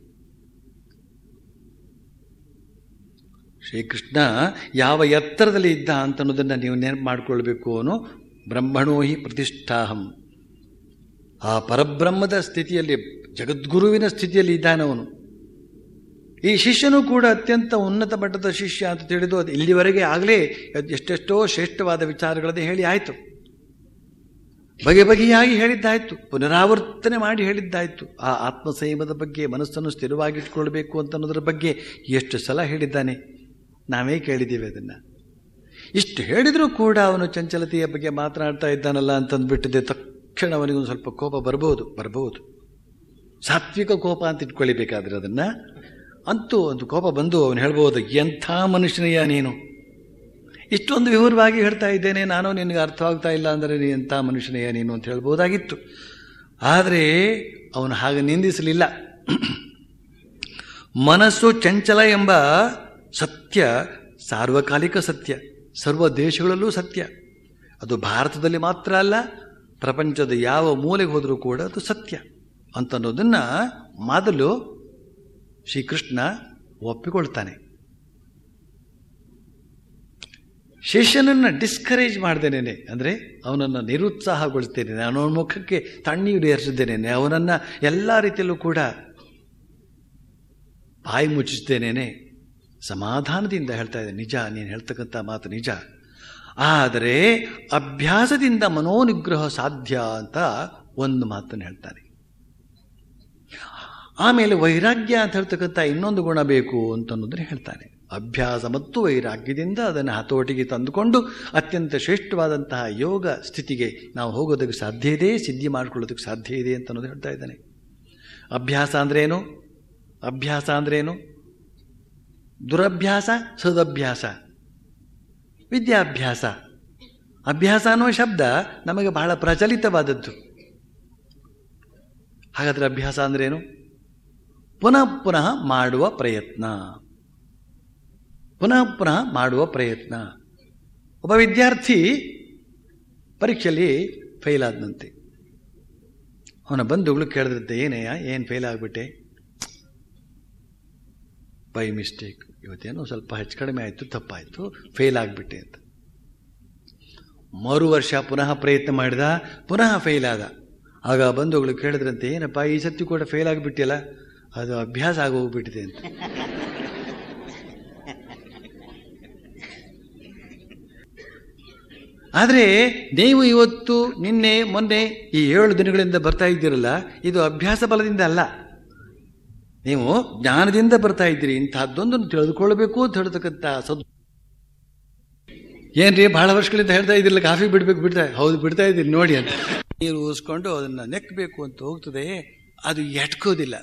ಶ್ರೀಕೃಷ್ಣ ಯಾವ ಎತ್ತರದಲ್ಲಿ ಇದ್ದ ಅಂತ ಅನ್ನೋದನ್ನು ನೀವು ನೆನಪು ಮಾಡಿಕೊಳ್ಬೇಕು ಅವನು ಬ್ರಹ್ಮಣೋ ಹಿ ಪ್ರತಿಷ್ಠಾಹಂ ಆ ಪರಬ್ರಹ್ಮದ ಸ್ಥಿತಿಯಲ್ಲಿ ಜಗದ್ಗುರುವಿನ ಸ್ಥಿತಿಯಲ್ಲಿ ಇದ್ದಾನವನು ಈ ಶಿಷ್ಯನು ಕೂಡ ಅತ್ಯಂತ ಉನ್ನತ ಮಟ್ಟದ ಶಿಷ್ಯ ಅಂತ ತಿಳಿದು ಅದು ಇಲ್ಲಿವರೆಗೆ ಆಗಲೇ ಎಷ್ಟೆಷ್ಟೋ ಶ್ರೇಷ್ಠವಾದ ವಿಚಾರಗಳನ್ನೇ ಹೇಳಿ ಆಯಿತು ಬಗೆ ಬಗೆಯಾಗಿ ಹೇಳಿದ್ದಾಯ್ತು ಪುನರಾವರ್ತನೆ ಮಾಡಿ ಹೇಳಿದ್ದಾಯ್ತು ಆ ಆತ್ಮಸಂಯಮದ ಬಗ್ಗೆ ಮನಸ್ಸನ್ನು ಸ್ಥಿರವಾಗಿಟ್ಕೊಳ್ಬೇಕು ಅಂತ ಅನ್ನೋದ್ರ ಬಗ್ಗೆ ಎಷ್ಟು ಸಲ ಹೇಳಿದ್ದಾನೆ ನಾವೇ ಕೇಳಿದ್ದೀವಿ ಅದನ್ನು ಇಷ್ಟು ಹೇಳಿದರೂ ಕೂಡ ಅವನು ಚಂಚಲತೆಯ ಬಗ್ಗೆ ಮಾತನಾಡ್ತಾ ಇದ್ದಾನಲ್ಲ ಅಂತಂದ್ಬಿಟ್ಟಿದೆ ತಕ್ಷಣ ಅವನಿಗೊಂದು ಸ್ವಲ್ಪ ಕೋಪ ಬರಬಹುದು ಬರಬಹುದು ಸಾತ್ವಿಕ ಕೋಪ ಅಂತ ಇಟ್ಕೊಳ್ಬೇಕಾದ್ರೆ ಅದನ್ನು ಅಂತೂ ಒಂದು ಕೋಪ ಬಂದು ಅವನು ಹೇಳ್ಬೋದು ಎಂಥ ಮನುಷ್ಯನಯ್ಯ ನೀನು ಇಷ್ಟೊಂದು ವಿವರವಾಗಿ ಹೇಳ್ತಾ ಇದ್ದೇನೆ ನಾನು ನಿನಗೆ ಅರ್ಥವಾಗ್ತಾ ಇಲ್ಲ ಅಂದರೆ ನೀ ಎಂಥ ಮನುಷ್ಯನಯ್ಯ ನೀನು ಅಂತ ಹೇಳ್ಬೋದಾಗಿತ್ತು ಆದರೆ ಅವನು ಹಾಗೆ ನಿಂದಿಸಲಿಲ್ಲ ಮನಸ್ಸು ಚಂಚಲ ಎಂಬ ಸತ್ಯ ಸಾರ್ವಕಾಲಿಕ ಸತ್ಯ ಸರ್ವ ದೇಶಗಳಲ್ಲೂ ಸತ್ಯ ಅದು ಭಾರತದಲ್ಲಿ ಮಾತ್ರ ಅಲ್ಲ ಪ್ರಪಂಚದ ಯಾವ ಮೂಲೆಗೆ ಹೋದರೂ ಕೂಡ ಅದು ಸತ್ಯ ಅಂತನ್ನೋದನ್ನ ಮೊದಲು ಶ್ರೀಕೃಷ್ಣ ಒಪ್ಪಿಕೊಳ್ತಾನೆ ಶಿಷ್ಯನನ್ನು ಡಿಸ್ಕರೇಜ್ ಮಾಡ್ದೇನೆ ಅಂದರೆ ಅವನನ್ನು ನಿರುತ್ಸಾಹಗೊಳಿಸ್ತೇನೆ ಅವನ ಮುಖಕ್ಕೆ ತಣ್ಣೀರು ಏರಿಸಿದ್ದೇನೆ ಅವನನ್ನು ಎಲ್ಲ ರೀತಿಯಲ್ಲೂ ಕೂಡ ಬಾಯಿ ಮುಚ್ಚಿಸ್ತೇನೇನೆ ಸಮಾಧಾನದಿಂದ ಹೇಳ್ತಾ ಇದ್ದೆ ನಿಜ ನೀನು ಹೇಳ್ತಕ್ಕಂಥ ಮಾತು ನಿಜ ಆದರೆ ಅಭ್ಯಾಸದಿಂದ ಮನೋನಿಗ್ರಹ ಸಾಧ್ಯ ಅಂತ ಒಂದು ಮಾತನ್ನು ಹೇಳ್ತಾನೆ ಆಮೇಲೆ ವೈರಾಗ್ಯ ಅಂತ ಹೇಳ್ತಕ್ಕಂಥ ಇನ್ನೊಂದು ಗುಣ ಬೇಕು ಅಂತನ್ನೋದನ್ನ ಹೇಳ್ತಾನೆ ಅಭ್ಯಾಸ ಮತ್ತು ವೈರಾಗ್ಯದಿಂದ ಅದನ್ನು ಹತೋಟಿಗೆ ತಂದುಕೊಂಡು ಅತ್ಯಂತ ಶ್ರೇಷ್ಠವಾದಂತಹ ಯೋಗ ಸ್ಥಿತಿಗೆ ನಾವು ಹೋಗೋದಕ್ಕೆ ಸಾಧ್ಯ ಇದೆ ಸಿದ್ಧಿ ಮಾಡ್ಕೊಳ್ಳೋದಕ್ಕೆ ಸಾಧ್ಯ ಇದೆ ಅಂತ ಅನ್ನೋದು ಹೇಳ್ತಾ ಇದ್ದಾನೆ ಅಭ್ಯಾಸ ಅಂದ್ರೇನು ಅಭ್ಯಾಸ ಅಂದ್ರೇನು ದುರಭ್ಯಾಸ ಸದಭ್ಯಾಸ ವಿದ್ಯಾಭ್ಯಾಸ ಅಭ್ಯಾಸ ಅನ್ನುವ ಶಬ್ದ ನಮಗೆ ಬಹಳ ಪ್ರಚಲಿತವಾದದ್ದು ಹಾಗಾದ್ರೆ ಅಭ್ಯಾಸ ಅಂದ್ರೇನು ಪುನಃ ಪುನಃ ಮಾಡುವ ಪ್ರಯತ್ನ ಪುನಃ ಪುನಃ ಮಾಡುವ ಪ್ರಯತ್ನ ಒಬ್ಬ ವಿದ್ಯಾರ್ಥಿ ಪರೀಕ್ಷೆಯಲ್ಲಿ ಫೇಲ್ ಆದನಂತೆ ಅವನ ಬಂಧುಗಳು ಕೇಳಿದ್ರಂತೆ ಏನಯ್ಯ ಏನು ಫೇಲ್ ಆಗಿಬಿಟ್ಟೆ ಬೈ ಮಿಸ್ಟೇಕ್ ಇವತ್ತೇನೋ ಸ್ವಲ್ಪ ಹೆಚ್ಚು ಕಡಿಮೆ ಆಯಿತು ತಪ್ಪಾಯಿತು ಫೇಲ್ ಆಗಿಬಿಟ್ಟೆ ಅಂತ ಮರು ವರ್ಷ ಪುನಃ ಪ್ರಯತ್ನ ಮಾಡಿದ ಪುನಃ ಫೇಲ್ ಆದ ಆಗ ಬಂಧುಗಳು ಕೇಳಿದ್ರಂತೆ ಏನಪ್ಪ ಈ ಸತಿ ಕೂಡ ಫೇಲ್ ಆಗಿಬಿಟ್ಟಿಲ್ಲ ಅದು ಅಭ್ಯಾಸ ಆಗೋಗ್ಬಿಟ್ಟಿದೆ ಅಂತ ಆದರೆ ನೀವು ಇವತ್ತು ನಿನ್ನೆ ಮೊನ್ನೆ ಈ ಏಳು ದಿನಗಳಿಂದ ಬರ್ತಾ ಇದ್ದೀರಲ್ಲ ಇದು ಅಭ್ಯಾಸ ಬಲದಿಂದ ಅಲ್ಲ ನೀವು ಜ್ಞಾನದಿಂದ ಬರ್ತಾ ಇದ್ದೀರಿ ಇಂತಹದ್ದೊಂದನ್ನು ತಿಳಿದುಕೊಳ್ಬೇಕು ಅಂತ ಹೇಳ್ತಕ್ಕಂಥ ಸದ್ ಏನ್ರಿ ಬಹಳ ವರ್ಷಗಳಿಂದ ಹೇಳ್ತಾ ಇದ್ದಿಲ್ಲ ಕಾಫಿ ಬಿಡ್ಬೇಕು ಬಿಡ್ತಾ ಹೌದು ಬಿಡ್ತಾ ಇದ್ದೀನಿ ನೋಡಿ ಅಂತ ನೀರು ಊಸ್ಕೊಂಡು ಅದನ್ನ ನೆಕ್ಕಬೇಕು ಅಂತ ಹೋಗ್ತದೆ ಅದು ಎಟ್ಕೋದಿಲ್ಲ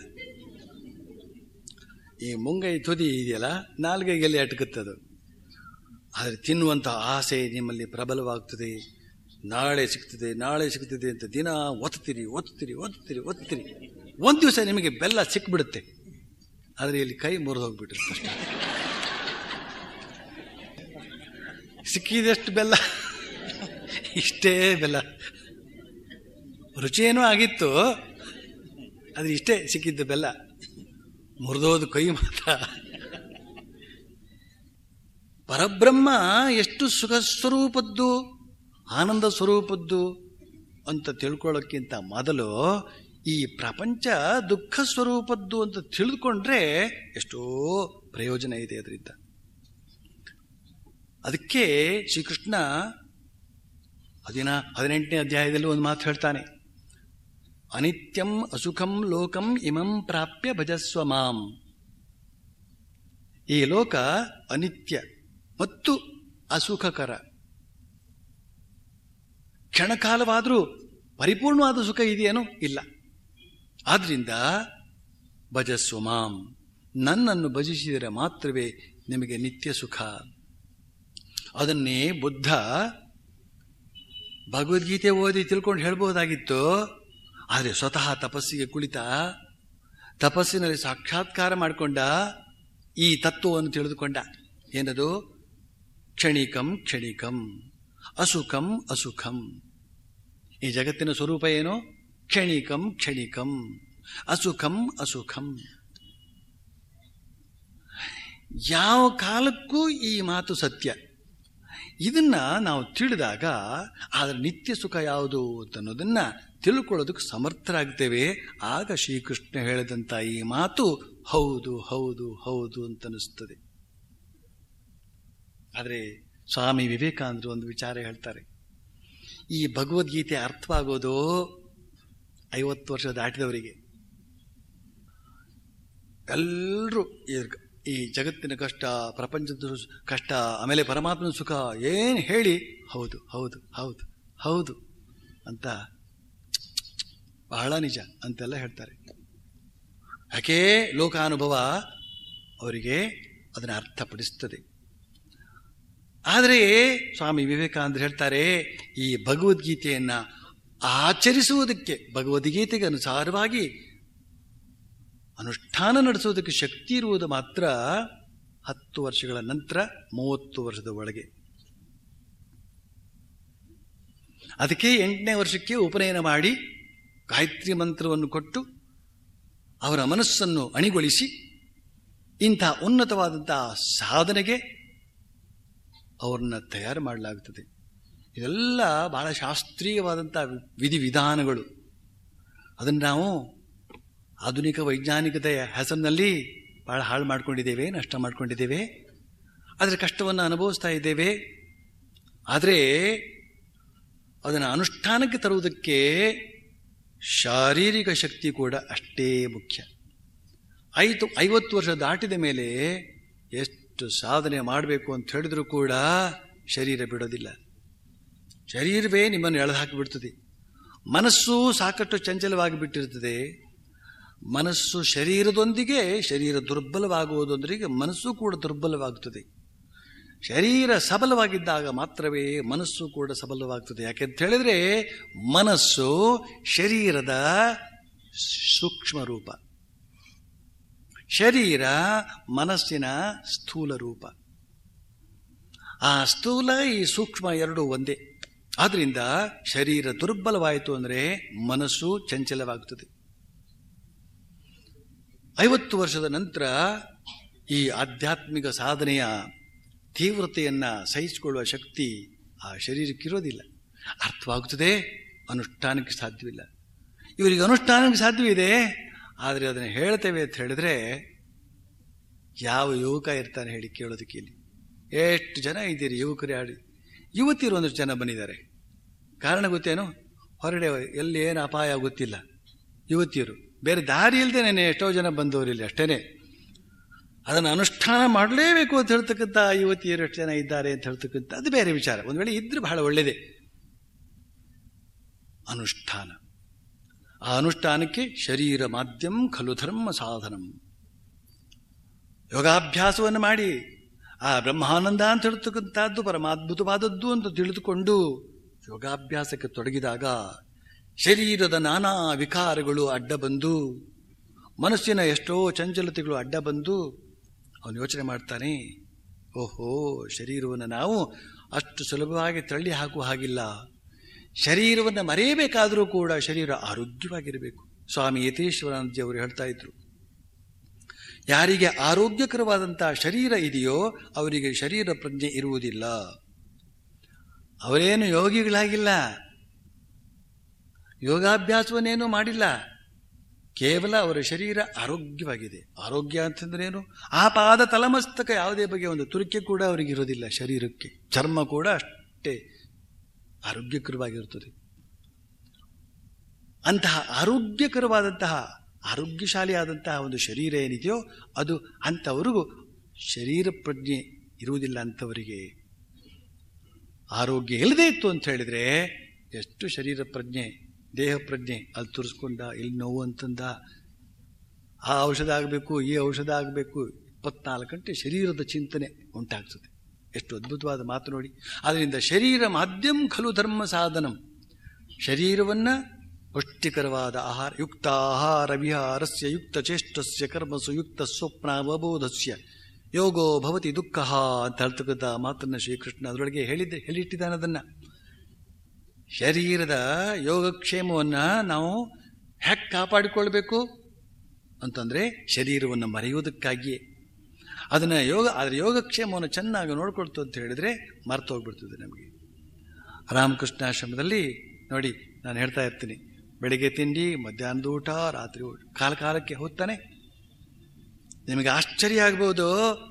ಈ ಮುಂಗೈ ತುದಿ ಇದೆಯಲ್ಲ ನಾಲ್ಗೆಗೆಲ್ಲಿ ಎಟ್ಕುತ್ತದು ಆದರೆ ತಿನ್ನುವಂಥ ಆಸೆ ನಿಮ್ಮಲ್ಲಿ ಪ್ರಬಲವಾಗ್ತದೆ ನಾಳೆ ಸಿಗ್ತದೆ ನಾಳೆ ಸಿಗ್ತದೆ ಅಂತ ದಿನ ಒತ್ತೀರಿ ಒತ್ತೀರಿ ಒತ್ತೀರಿ ಒತ್ತೀರಿ ಒಂದು ದಿವಸ ನಿಮಗೆ ಬೆಲ್ಲ ಸಿಕ್ಬಿಡುತ್ತೆ ಆದರೆ ಇಲ್ಲಿ ಕೈ ಮುರಿದು ಹೋಗ್ಬಿಟ್ಟಿರುತ್ತೆ ಅಷ್ಟೇ ಸಿಕ್ಕಿದಷ್ಟು ಬೆಲ್ಲ ಇಷ್ಟೇ ಬೆಲ್ಲ ರುಚಿಯೇನೂ ಆಗಿತ್ತು ಆದರೆ ಇಷ್ಟೇ ಸಿಕ್ಕಿದ್ದು ಬೆಲ್ಲ ಮುರಿದೋದು ಕೈ ಮಾತ್ರ ಪರಬ್ರಹ್ಮ ಎಷ್ಟು ಸುಖ ಸ್ವರೂಪದ್ದು ಆನಂದ ಸ್ವರೂಪದ್ದು ಅಂತ ತಿಳ್ಕೊಳ್ಳೋಕ್ಕಿಂತ ಮೊದಲು ಈ ಪ್ರಪಂಚ ದುಃಖ ಸ್ವರೂಪದ್ದು ಅಂತ ತಿಳಿದುಕೊಂಡ್ರೆ ಎಷ್ಟೋ ಪ್ರಯೋಜನ ಇದೆ ಅದರಿಂದ ಅದಕ್ಕೆ ಶ್ರೀಕೃಷ್ಣ ಹದಿನ ಹದಿನೆಂಟನೇ ಅಧ್ಯಾಯದಲ್ಲಿ ಒಂದು ಮಾತು ಹೇಳ್ತಾನೆ ಅನಿತ್ಯಂ ಅಸುಖಂ ಲೋಕಂ ಇಮಂ ಪ್ರಾಪ್ಯ ಭಜಸ್ವ ಮಾಂ ಈ ಲೋಕ ಅನಿತ್ಯ ಮತ್ತು ಅಸುಖಕರ ಕ್ಷಣಕಾಲವಾದರೂ ಪರಿಪೂರ್ಣವಾದ ಸುಖ ಇದೆಯೇನೋ ಇಲ್ಲ ಆದ್ರಿಂದ ಭಜಸ್ವ ಮಾಂ ನನ್ನನ್ನು ಭಜಿಸಿದರೆ ಮಾತ್ರವೇ ನಿಮಗೆ ನಿತ್ಯ ಸುಖ ಅದನ್ನೇ ಬುದ್ಧ ಭಗವದ್ಗೀತೆ ಓದಿ ತಿಳ್ಕೊಂಡು ಹೇಳ್ಬೋದಾಗಿತ್ತು ಆದರೆ ಸ್ವತಃ ತಪಸ್ಸಿಗೆ ಕುಳಿತ ತಪಸ್ಸಿನಲ್ಲಿ ಸಾಕ್ಷಾತ್ಕಾರ ಮಾಡಿಕೊಂಡ ಈ ತತ್ವವನ್ನು ತಿಳಿದುಕೊಂಡ ಏನದು ಕ್ಷಣಿಕಂ ಕ್ಷಣಿಕಂ ಅಸುಖಂ ಅಸುಖಂ ಈ ಜಗತ್ತಿನ ಸ್ವರೂಪ ಏನು ಕ್ಷಣಿಕಂ ಕ್ಷಣಿಕಂ ಅಸುಖಂ ಅಸುಖಂ ಯಾವ ಕಾಲಕ್ಕೂ ಈ ಮಾತು ಸತ್ಯ ಇದನ್ನ ನಾವು ತಿಳಿದಾಗ ಅದರ ನಿತ್ಯ ಸುಖ ಯಾವುದು ಅನ್ನೋದನ್ನ ತಿಳ್ಕೊಳ್ಳೋದಕ್ಕೆ ಸಮರ್ಥರಾಗ್ತೇವೆ ಆಗ ಶ್ರೀಕೃಷ್ಣ ಹೇಳಿದಂಥ ಈ ಮಾತು ಹೌದು ಹೌದು ಹೌದು ಅಂತ ಅನಿಸ್ತದೆ ಆದರೆ ಸ್ವಾಮಿ ವಿವೇಕಾನಂದರು ಒಂದು ವಿಚಾರ ಹೇಳ್ತಾರೆ ಈ ಭಗವದ್ಗೀತೆ ಅರ್ಥವಾಗೋದು ಐವತ್ತು ವರ್ಷ ದಾಟಿದವರಿಗೆ ಎಲ್ಲರೂ ಈ ಜಗತ್ತಿನ ಕಷ್ಟ ಪ್ರಪಂಚದ ಕಷ್ಟ ಆಮೇಲೆ ಪರಮಾತ್ಮನ ಸುಖ ಏನು ಹೇಳಿ ಹೌದು ಹೌದು ಹೌದು ಹೌದು ಅಂತ ಬಹಳ ನಿಜ ಅಂತೆಲ್ಲ ಹೇಳ್ತಾರೆ ಯಾಕೆ ಲೋಕಾನುಭವ ಅವರಿಗೆ ಅದನ್ನು ಅರ್ಥಪಡಿಸ್ತದೆ ಆದರೆ ಸ್ವಾಮಿ ವಿವೇಕಾನಂದರು ಹೇಳ್ತಾರೆ ಈ ಭಗವದ್ಗೀತೆಯನ್ನ ಆಚರಿಸುವುದಕ್ಕೆ ಭಗವದ್ಗೀತೆಗೆ ಅನುಸಾರವಾಗಿ ಅನುಷ್ಠಾನ ನಡೆಸೋದಕ್ಕೆ ಶಕ್ತಿ ಇರುವುದು ಮಾತ್ರ ಹತ್ತು ವರ್ಷಗಳ ನಂತರ ಮೂವತ್ತು ವರ್ಷದ ಒಳಗೆ ಅದಕ್ಕೆ ಎಂಟನೇ ವರ್ಷಕ್ಕೆ ಉಪನಯನ ಮಾಡಿ ಗಾಯತ್ರಿ ಮಂತ್ರವನ್ನು ಕೊಟ್ಟು ಅವರ ಮನಸ್ಸನ್ನು ಅಣಿಗೊಳಿಸಿ ಇಂಥ ಉನ್ನತವಾದಂತಹ ಸಾಧನೆಗೆ ಅವರನ್ನ ತಯಾರು ಮಾಡಲಾಗುತ್ತದೆ ಇದೆಲ್ಲ ಬಹಳ ಶಾಸ್ತ್ರೀಯವಾದಂಥ ವಿಧಿವಿಧಾನಗಳು ಅದನ್ನು ನಾವು ಆಧುನಿಕ ವೈಜ್ಞಾನಿಕತೆಯ ಹೆಸರಿನಲ್ಲಿ ಬಹಳ ಹಾಳು ಮಾಡ್ಕೊಂಡಿದ್ದೇವೆ ನಷ್ಟ ಮಾಡ್ಕೊಂಡಿದ್ದೇವೆ ಅದರ ಕಷ್ಟವನ್ನು ಅನುಭವಿಸ್ತಾ ಇದ್ದೇವೆ ಆದರೆ ಅದನ್ನು ಅನುಷ್ಠಾನಕ್ಕೆ ತರುವುದಕ್ಕೆ ಶಾರೀರಿಕ ಶಕ್ತಿ ಕೂಡ ಅಷ್ಟೇ ಮುಖ್ಯ ಐದು ಐವತ್ತು ವರ್ಷ ದಾಟಿದ ಮೇಲೆ ಎಷ್ಟು ಸಾಧನೆ ಮಾಡಬೇಕು ಅಂತ ಹೇಳಿದ್ರು ಕೂಡ ಶರೀರ ಬಿಡೋದಿಲ್ಲ ಶರೀರವೇ ನಿಮ್ಮನ್ನು ಎಳೆದು ಹಾಕಿಬಿಡ್ತದೆ ಮನಸ್ಸು ಸಾಕಷ್ಟು ಚಂಚಲವಾಗಿ ಬಿಟ್ಟಿರ್ತದೆ ಮನಸ್ಸು ಶರೀರದೊಂದಿಗೆ ಶರೀರ ದುರ್ಬಲವಾಗುವುದೊಂದಿಗೆ ಮನಸ್ಸು ಕೂಡ ದುರ್ಬಲವಾಗುತ್ತದೆ ಶರೀರ ಸಬಲವಾಗಿದ್ದಾಗ ಮಾತ್ರವೇ ಮನಸ್ಸು ಕೂಡ ಸಬಲವಾಗ್ತದೆ ಯಾಕೆಂತ ಹೇಳಿದ್ರೆ ಮನಸ್ಸು ಶರೀರದ ಸೂಕ್ಷ್ಮ ರೂಪ ಶರೀರ ಮನಸ್ಸಿನ ಸ್ಥೂಲ ರೂಪ ಆ ಸ್ಥೂಲ ಈ ಸೂಕ್ಷ್ಮ ಎರಡು ಒಂದೇ ಆದ್ರಿಂದ ಶರೀರ ದುರ್ಬಲವಾಯಿತು ಅಂದರೆ ಮನಸ್ಸು ಚಂಚಲವಾಗುತ್ತದೆ ಐವತ್ತು ವರ್ಷದ ನಂತರ ಈ ಆಧ್ಯಾತ್ಮಿಕ ಸಾಧನೆಯ ತೀವ್ರತೆಯನ್ನ ಸಹಿಸಿಕೊಳ್ಳುವ ಶಕ್ತಿ ಆ ಶರೀರಕ್ಕಿರೋದಿಲ್ಲ ಅರ್ಥವಾಗುತ್ತದೆ ಅನುಷ್ಠಾನಕ್ಕೆ ಸಾಧ್ಯವಿಲ್ಲ ಇವರಿಗೆ ಅನುಷ್ಠಾನಕ್ಕೆ ಸಾಧ್ಯವಿದೆ ಆದರೆ ಅದನ್ನು ಹೇಳ್ತೇವೆ ಅಂತ ಹೇಳಿದ್ರೆ ಯಾವ ಯುವಕ ಇರ್ತಾನೆ ಹೇಳಿ ಕೇಳೋದಕ್ಕೆ ಇಲ್ಲಿ ಎಷ್ಟು ಜನ ಇದ್ದೀರಿ ಯುವಕರು ಯಾಡಿ ಯುವತಿಯರು ಒಂದಷ್ಟು ಜನ ಬಂದಿದ್ದಾರೆ ಕಾರಣ ಗೊತ್ತೇನು ಹೊರಡೆ ಎಲ್ಲಿ ಏನು ಅಪಾಯ ಗೊತ್ತಿಲ್ಲ ಯುವತಿಯರು ಬೇರೆ ದಾರಿ ಇಲ್ಲದೆ ಎಷ್ಟೋ ಜನ ಬಂದವರಿಲ್ಲ ಅಷ್ಟೇನೆ ಅದನ್ನು ಅನುಷ್ಠಾನ ಮಾಡಲೇಬೇಕು ಅಂತ ಹೇಳ್ತಕ್ಕಂಥ ಯುವತಿಯರು ಎಷ್ಟು ಜನ ಇದ್ದಾರೆ ಅಂತ ಹೇಳ್ತಕ್ಕಂಥ ಅದು ಬೇರೆ ವಿಚಾರ ಒಂದು ವೇಳೆ ಇದ್ರೆ ಬಹಳ ಒಳ್ಳೆಯದೇ ಅನುಷ್ಠಾನ ಆ ಅನುಷ್ಠಾನಕ್ಕೆ ಶರೀರ ಮಾಧ್ಯಮ ಖಲು ಧರ್ಮ ಸಾಧನಂ ಯೋಗಾಭ್ಯಾಸವನ್ನು ಮಾಡಿ ಆ ಬ್ರಹ್ಮಾನಂದ ಅಂತ ಹೇಳ್ತಕ್ಕಂಥದ್ದು ಪರಮಾದ್ಭುತವಾದದ್ದು ಅಂತ ತಿಳಿದುಕೊಂಡು ಯೋಗಾಭ್ಯಾಸಕ್ಕೆ ತೊಡಗಿದಾಗ ಶರೀರದ ನಾನಾ ವಿಕಾರಗಳು ಅಡ್ಡ ಬಂದು ಮನಸ್ಸಿನ ಎಷ್ಟೋ ಚಂಚಲತೆಗಳು ಅಡ್ಡ ಬಂದು ಅವನು ಯೋಚನೆ ಮಾಡ್ತಾನೆ ಓಹೋ ಶರೀರವನ್ನು ನಾವು ಅಷ್ಟು ಸುಲಭವಾಗಿ ತಳ್ಳಿ ಹಾಕುವ ಹಾಗಿಲ್ಲ ಶರೀರವನ್ನು ಮರೆಯಬೇಕಾದರೂ ಕೂಡ ಶರೀರ ಆರೋಗ್ಯವಾಗಿರಬೇಕು ಸ್ವಾಮಿ ಯತೀಶ್ವರಾನಂದಜಿ ಅವರು ಹೇಳ್ತಾ ಇದ್ರು ಯಾರಿಗೆ ಆರೋಗ್ಯಕರವಾದಂತಹ ಶರೀರ ಇದೆಯೋ ಅವರಿಗೆ ಶರೀರ ಪ್ರಜ್ಞೆ ಇರುವುದಿಲ್ಲ ಅವರೇನು ಯೋಗಿಗಳಾಗಿಲ್ಲ ಯೋಗಾಭ್ಯಾಸವನ್ನೇನು ಮಾಡಿಲ್ಲ ಕೇವಲ ಅವರ ಶರೀರ ಆರೋಗ್ಯವಾಗಿದೆ ಆರೋಗ್ಯ ಅಂತಂದ್ರೇನು ಆ ಪಾದ ತಲಮಸ್ತಕ ಯಾವುದೇ ಬಗೆಯ ಒಂದು ತುರಿಕೆ ಕೂಡ ಅವರಿಗೆ ಇರೋದಿಲ್ಲ ಶರೀರಕ್ಕೆ ಚರ್ಮ ಕೂಡ ಅಷ್ಟೇ ಆರೋಗ್ಯಕರವಾಗಿರುತ್ತದೆ ಅಂತಹ ಆರೋಗ್ಯಕರವಾದಂತಹ ಆರೋಗ್ಯಶಾಲಿಯಾದಂತಹ ಒಂದು ಶರೀರ ಏನಿದೆಯೋ ಅದು ಅಂಥವರಿಗೂ ಶರೀರ ಪ್ರಜ್ಞೆ ಇರುವುದಿಲ್ಲ ಅಂಥವರಿಗೆ ಆರೋಗ್ಯ ಇಲ್ಲದೇ ಇತ್ತು ಅಂತ ಹೇಳಿದ್ರೆ ಎಷ್ಟು ಶರೀರ ಪ್ರಜ್ಞೆ ದೇಹ ಪ್ರಜ್ಞೆ ಅಲ್ಲಿ ತುರಿಸ್ಕೊಂಡ ಇಲ್ಲಿ ನೋವು ಅಂತಂದ ಆ ಔಷಧ ಆಗಬೇಕು ಈ ಔಷಧ ಆಗಬೇಕು ಇಪ್ಪತ್ನಾಲ್ಕು ಗಂಟೆ ಶರೀರದ ಚಿಂತನೆ ಉಂಟಾಗ್ತದೆ ಎಷ್ಟು ಅದ್ಭುತವಾದ ಮಾತು ನೋಡಿ ಅದರಿಂದ ಶರೀರ ಮಾಧ್ಯಮ ಖಲು ಧರ್ಮ ಸಾಧನಂ ಶರೀರವನ್ನ ಪುಷ್ಟಿಕರವಾದ ಆಹಾರ ಯುಕ್ತ ಆಹಾರ ವಿಹಾರಸ್ಯ ಯುಕ್ತ ಚೇಷ್ಟಸ್ಯ ಕರ್ಮಸು ಯುಕ್ತ ಸ್ವಪ್ನ ಅವಬೋಧಸ್ಯ ಯೋಗೋ ಭವತಿ ದುಃಖ ಅಂತ ಹೇಳ್ತಕ್ಕಂಥ ಮಾತನ್ನ ಶ್ರೀಕೃಷ್ಣ ಅದರೊಳಗೆ ಹೇಳಿದ್ದೆ ಹೇಳಿಟ್ಟಿದ್ದಾನೆ ಅದನ್ನ ಶರೀರದ ಯೋಗಕ್ಷೇಮವನ್ನ ನಾವು ಹ್ಯಾಕ್ ಕಾಪಾಡಿಕೊಳ್ಬೇಕು ಅಂತಂದ್ರೆ ಶರೀರವನ್ನು ಮರೆಯುವುದಕ್ಕಾಗಿಯೇ ಅದನ್ನ ಯೋಗ ಅದರ ಯೋಗಕ್ಷೇಮವನ್ನು ಚೆನ್ನಾಗಿ ನೋಡ್ಕೊಳ್ತು ಅಂತ ಹೇಳಿದ್ರೆ ಮರ್ತು ಹೋಗ್ಬಿಡ್ತದೆ ನಮಗೆ ರಾಮಕೃಷ್ಣಾಶ್ರಮದಲ್ಲಿ ನೋಡಿ ನಾನು ಹೇಳ್ತಾ ಇರ್ತೀನಿ ಬೆಳಿಗ್ಗೆ ತಿಂಡಿ ಮಧ್ಯಾಹ್ನದ ಊಟ ರಾತ್ರಿ ಊಟ ಕಾಲ ಕಾಲಕ್ಕೆ ಹೋಗ್ತಾನೆ ನಿಮಗೆ ಆಶ್ಚರ್ಯ ಆಗ್ಬೋದು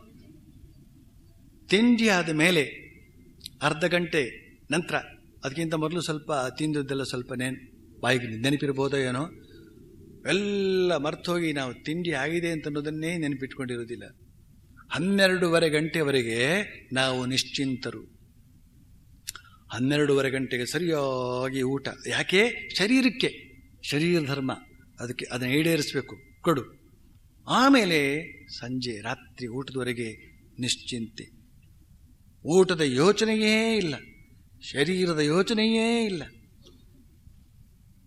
ತಿಂಡಿ ಆದ ಮೇಲೆ ಅರ್ಧ ಗಂಟೆ ನಂತರ ಅದಕ್ಕಿಂತ ಮೊದಲು ಸ್ವಲ್ಪ ತಿಂದದ್ದೆಲ್ಲ ಸ್ವಲ್ಪ ನೆನ್ ಬಾಯಿಗೆ ನೆನಪಿರ್ಬೋದೋ ಏನೋ ಎಲ್ಲ ಮರ್ತೋಗಿ ನಾವು ತಿಂಡಿ ಆಗಿದೆ ಅಂತ ಅನ್ನೋದನ್ನೇ ನೆನಪಿಟ್ಕೊಂಡಿರೋದಿಲ್ಲ ಹನ್ನೆರಡೂವರೆ ಗಂಟೆವರೆಗೆ ನಾವು ನಿಶ್ಚಿಂತರು ಹನ್ನೆರಡೂವರೆ ಗಂಟೆಗೆ ಸರಿಯಾಗಿ ಊಟ ಯಾಕೆ ಶರೀರಕ್ಕೆ ಶರೀರ ಧರ್ಮ ಅದಕ್ಕೆ ಅದನ್ನು ಈಡೇರಿಸಬೇಕು ಕೊಡು ಆಮೇಲೆ ಸಂಜೆ ರಾತ್ರಿ ಊಟದವರೆಗೆ ನಿಶ್ಚಿಂತೆ ಊಟದ ಯೋಚನೆಯೇ ಇಲ್ಲ ಶರೀರದ ಯೋಚನೆಯೇ ಇಲ್ಲ